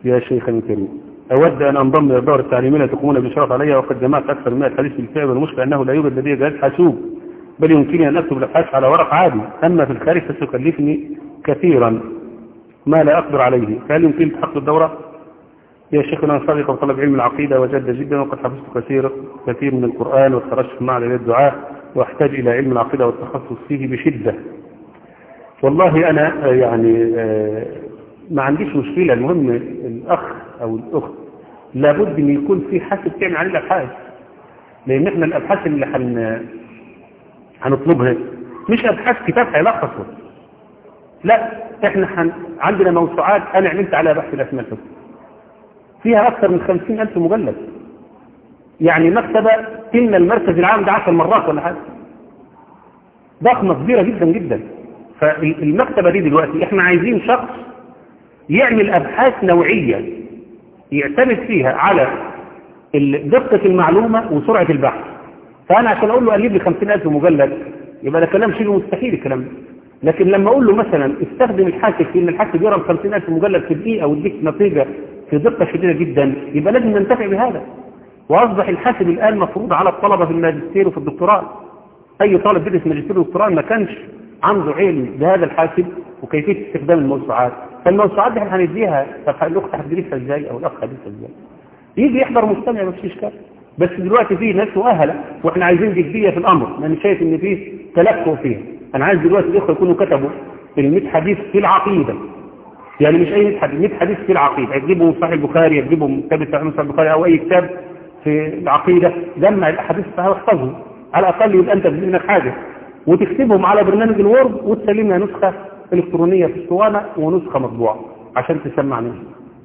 يا شيخنا الكريم أود أن أنضم إلى الدورة التعليمية التي تقومون بالإشراف عليها وقد جمعت أكثر من 100 حديث بالفعل والمشكلة أنه لا يوجد لدي جهاز حاسوب بل يمكنني أن أكتب الأبحاث على ورق عادي أما في الخارج فستكلفني كثيرا ما لا أقدر عليه فهل يمكن تحقق الدورة؟ يا شيخنا أنا صادق وطلب علم العقيدة وجد جدا وقد حفظت كثير كثير من القرآن وتخرجت مع إلى الدعاء وأحتاج إلى علم العقيدة والتخصص فيه بشدة والله أنا يعني ما عنديش مشكلة المهم الأخ أو الأخت لابد أن يكون في حاسب تعمل عليه الأبحاث لأن احنا الأبحاث اللي حن... هنطلبها مش أبحاث كتاب هيلخصه لا احنا حن... عندنا موسوعات أنا عملت عليها بحث الأسماء الحسنى فيها أكثر من خمسين ألف مجلد يعني مكتبة إن المركز العام ده عشر مرات ولا حاجة ضخمة كبيرة جدا جدا فالمكتبة دي دلوقتي احنا عايزين شخص يعمل أبحاث نوعية يعتمد فيها على دقة المعلومة وسرعة البحث فأنا عشان أقول له أليب لي 50000 مجلد يبقى ده كلام شيء مستحيل الكلام ده لكن لما أقول له مثلا استخدم الحاسب في أن الحاسب يقرا 50000 مجلد في دقيقة ويديك نتيجة في دقة شديدة جدا يبقى لازم ننتفع بهذا وأصبح الحاسب الآن مفروض على الطلبة في الماجستير وفي الدكتوراه أي طالب بيدرس ماجستير ودكتوراه ما كانش عنده علم بهذا الحاسب وكيفية استخدام الموسوعات فالموسوعات دي احنا هنديها طب الأخت هتدرسها ازاي أو الأخ هتدرسها ازاي يجي يحضر مستمع ما فيش إشكال بس دلوقتي في ناس مؤهلة واحنا عايزين جدية في الأمر لأن شايف إن في تلكؤ فيها أنا عايز دلوقتي الإخوة يكونوا كتبوا ال حديث في العقيدة يعني مش أي 100 حديث 100 حديث في العقيدة يجيبوا صحيح البخاري يجيبوا كتاب صحيح البخاري أو أي كتاب في العقيدة جمع الأحاديث فيها واحفظهم على الأقل يبقى أنت بتجيب لك حاجة وتكتبهم على برنامج الوورد وتسلمنا نسخة إلكترونية في الاسطوانة ونسخة مطبوعة عشان تسمع منها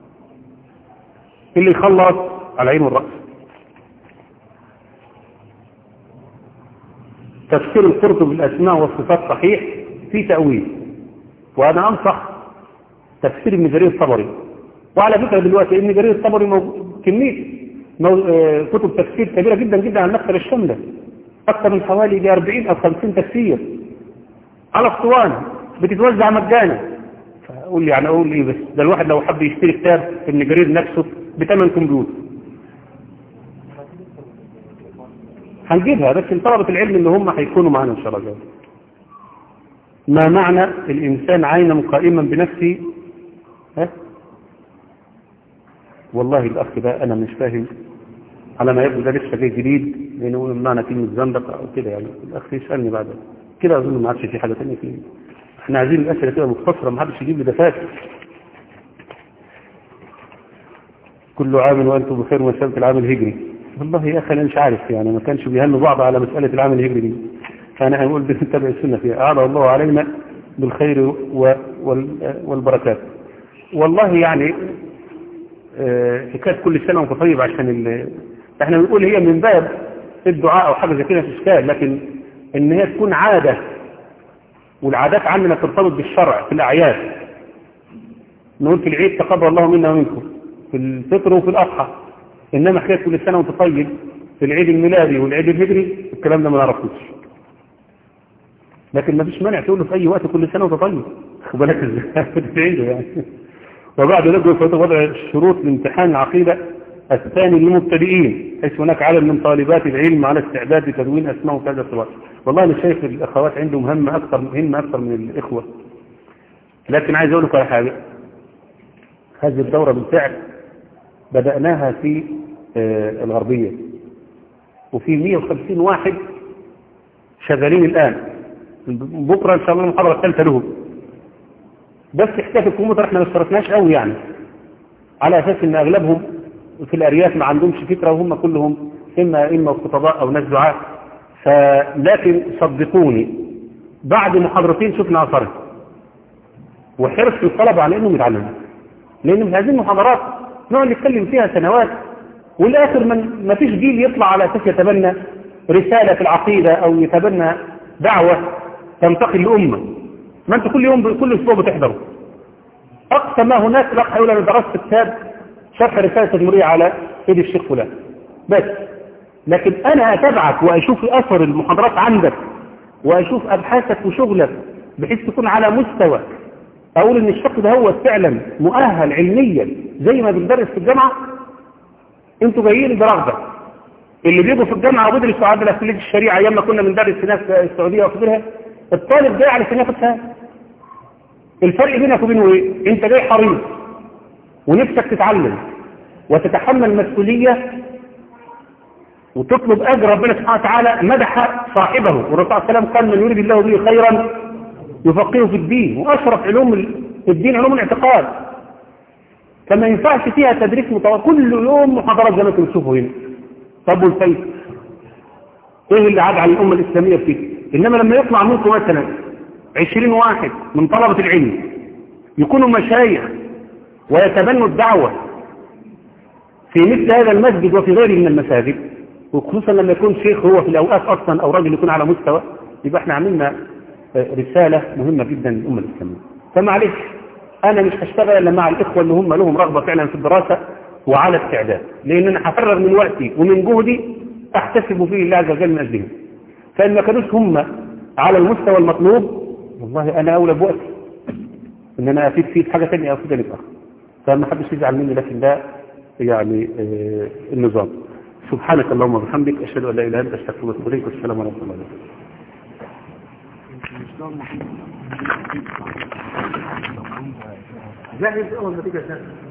اللي يخلص على عين والرأس تفسير القرطب بالأسماء والصفات صحيح في تأويل وأنا أنصح تفسير ابن جرير الطبري وعلى فكرة دلوقتي ابن جرير الطبري موجود كمية مو... كتب تفسير كبيرة جدا جدا عن المكتبة الشاملة أكثر من حوالي 40 أو 50 تفسير على اسطوانة بتتوزع مجانا فأقول لي يعني أقول إيه بس ده الواحد لو حب يشتري كتاب ابن جرير نفسه بثمن كمبيوتر هنجيبها بس طلبة العلم اللي هم هيكونوا معانا إن شاء الله ما معنى الإنسان عينا قائما بنفسه ها؟ والله الأخ ده أنا مش فاهم على ما يبدو ده لسه جاي جديد لأنه معنى كلمة زندقة أو كده يعني الأخ يسألني بعد كده أظن ما عادش في حاجة ثانيه فيه احنا عايزين الأسئلة كده مختصرة ما حدش يجيب لي دفاتر كل عام وأنتم بخير ومسألة العام الهجري والله يا أخي أنا مش عارف يعني ما كانش بيهنوا بعض على مسألة العام الهجري دي فأنا هنقول بنتبع السنة فيها أعلى الله علينا بالخير والبركات والله يعني حكاية كل سنة وانت طيب عشان ال... احنا بنقول هي من باب الدعاء او حاجة زي كده في اشكال لكن ان هي تكون عادة والعادات عندنا ترتبط بالشرع في الاعياد نقول في العيد تقبل الله منا ومنكم في الفطر وفي الاضحى انما حكاية كل سنة وانت طيب في العيد الميلادي والعيد الهجري الكلام ده ما نعرفوش لكن ما فيش مانع تقول له في اي وقت كل سنة وانت طيب خد بالك ازاي بتعيده يعني وبعد ذلك يفرض وضع الشروط لامتحان العقيدة الثاني للمبتدئين حيث هناك عدد من طالبات العلم على استعداد لتدوين أسماء وكذا صفات والله أنا شايف الأخوات عندهم همة أكثر مهمة أكثر من الإخوة لكن عايز أقول لك على حاجة هذه الدورة بالفعل بدأناها في آه الغربية وفي 150 واحد شغالين الآن بكرة إن شاء الله المحاضرة الثالثة لهم بس حكايه الكمبيوتر احنا ما اشتركناش قوي يعني على اساس ان اغلبهم في الارياف ما عندهمش فكره وهم كلهم اما اما خطباء او ناس دعاء فلكن صدقوني بعد محاضرتين شفنا اثرها وحرص الطلبه على انهم يتعلموا لان في هذه المحاضرات نقعد نتكلم فيها سنوات والاخر من ما فيش جيل يطلع على اساس يتبنى رساله في العقيده او يتبنى دعوه تنتقل لامه ما انت كل يوم كل اسبوع بتحضره اقصى ما هناك الاخ يقول انا درست كتاب شرح رساله تدمريه على ايد الشيخ فلان بس لكن انا اتابعك واشوف اثر المحاضرات عندك واشوف ابحاثك وشغلك بحيث تكون على مستوى اقول ان الشخص ده هو فعلا مؤهل علميا زي ما بندرس في الجامعة انتوا جايين برغبة اللي بيجوا في الجامعة وبيدرسوا عدل في الشريعة ايام ما كنا بندرس هناك في السعودية وفي غيرها الطالب جاي علشان ياخد شهادة الفرق بينك وبينه ايه انت جاي حريص ونفسك تتعلم وتتحمل مسؤولية وتطلب اجر ربنا سبحانه وتعالى مدح صاحبه والرسول صلى الله عليه وسلم قال من يريد الله به خيرا يفقهه في الدين واشرف علوم الدين علوم الاعتقاد فما ينفعش فيها تدريس متواصل كل يوم محاضرات زي ما انتم بتشوفوا هنا طب والفايده ايه اللي عاد على الامه الاسلاميه فيه انما لما يطلع منكم مثلا 20 واحد من طلبه العلم يكونوا مشايخ ويتبنوا الدعوه في مثل هذا المسجد وفي غيره من المساجد وخصوصا لما يكون شيخ هو في الاوقات اصلا او راجل يكون على مستوى يبقى احنا عملنا رساله مهمه جدا للامه الاسلاميه فمعلش انا مش هشتغل الا مع الاخوه اللي هم لهم رغبه فعلا في الدراسه وعلى استعداد لان انا هفرغ من وقتي ومن جهدي احتسب فيه الله عز وجل من اجلهم فان ما كانوش هم على المستوى المطلوب والله انا اولى بوقتي ان انا افيد فيه حاجه ثانيه او في جانب اخر فما حدش يزعل مني لكن ده يعني آه النظام سبحانك اللهم وبحمدك اشهد ان لا اله الا انت استغفرك واتوب اليك والسلام عليكم ورحمه الله وبركاته جاهز اول ما تيجي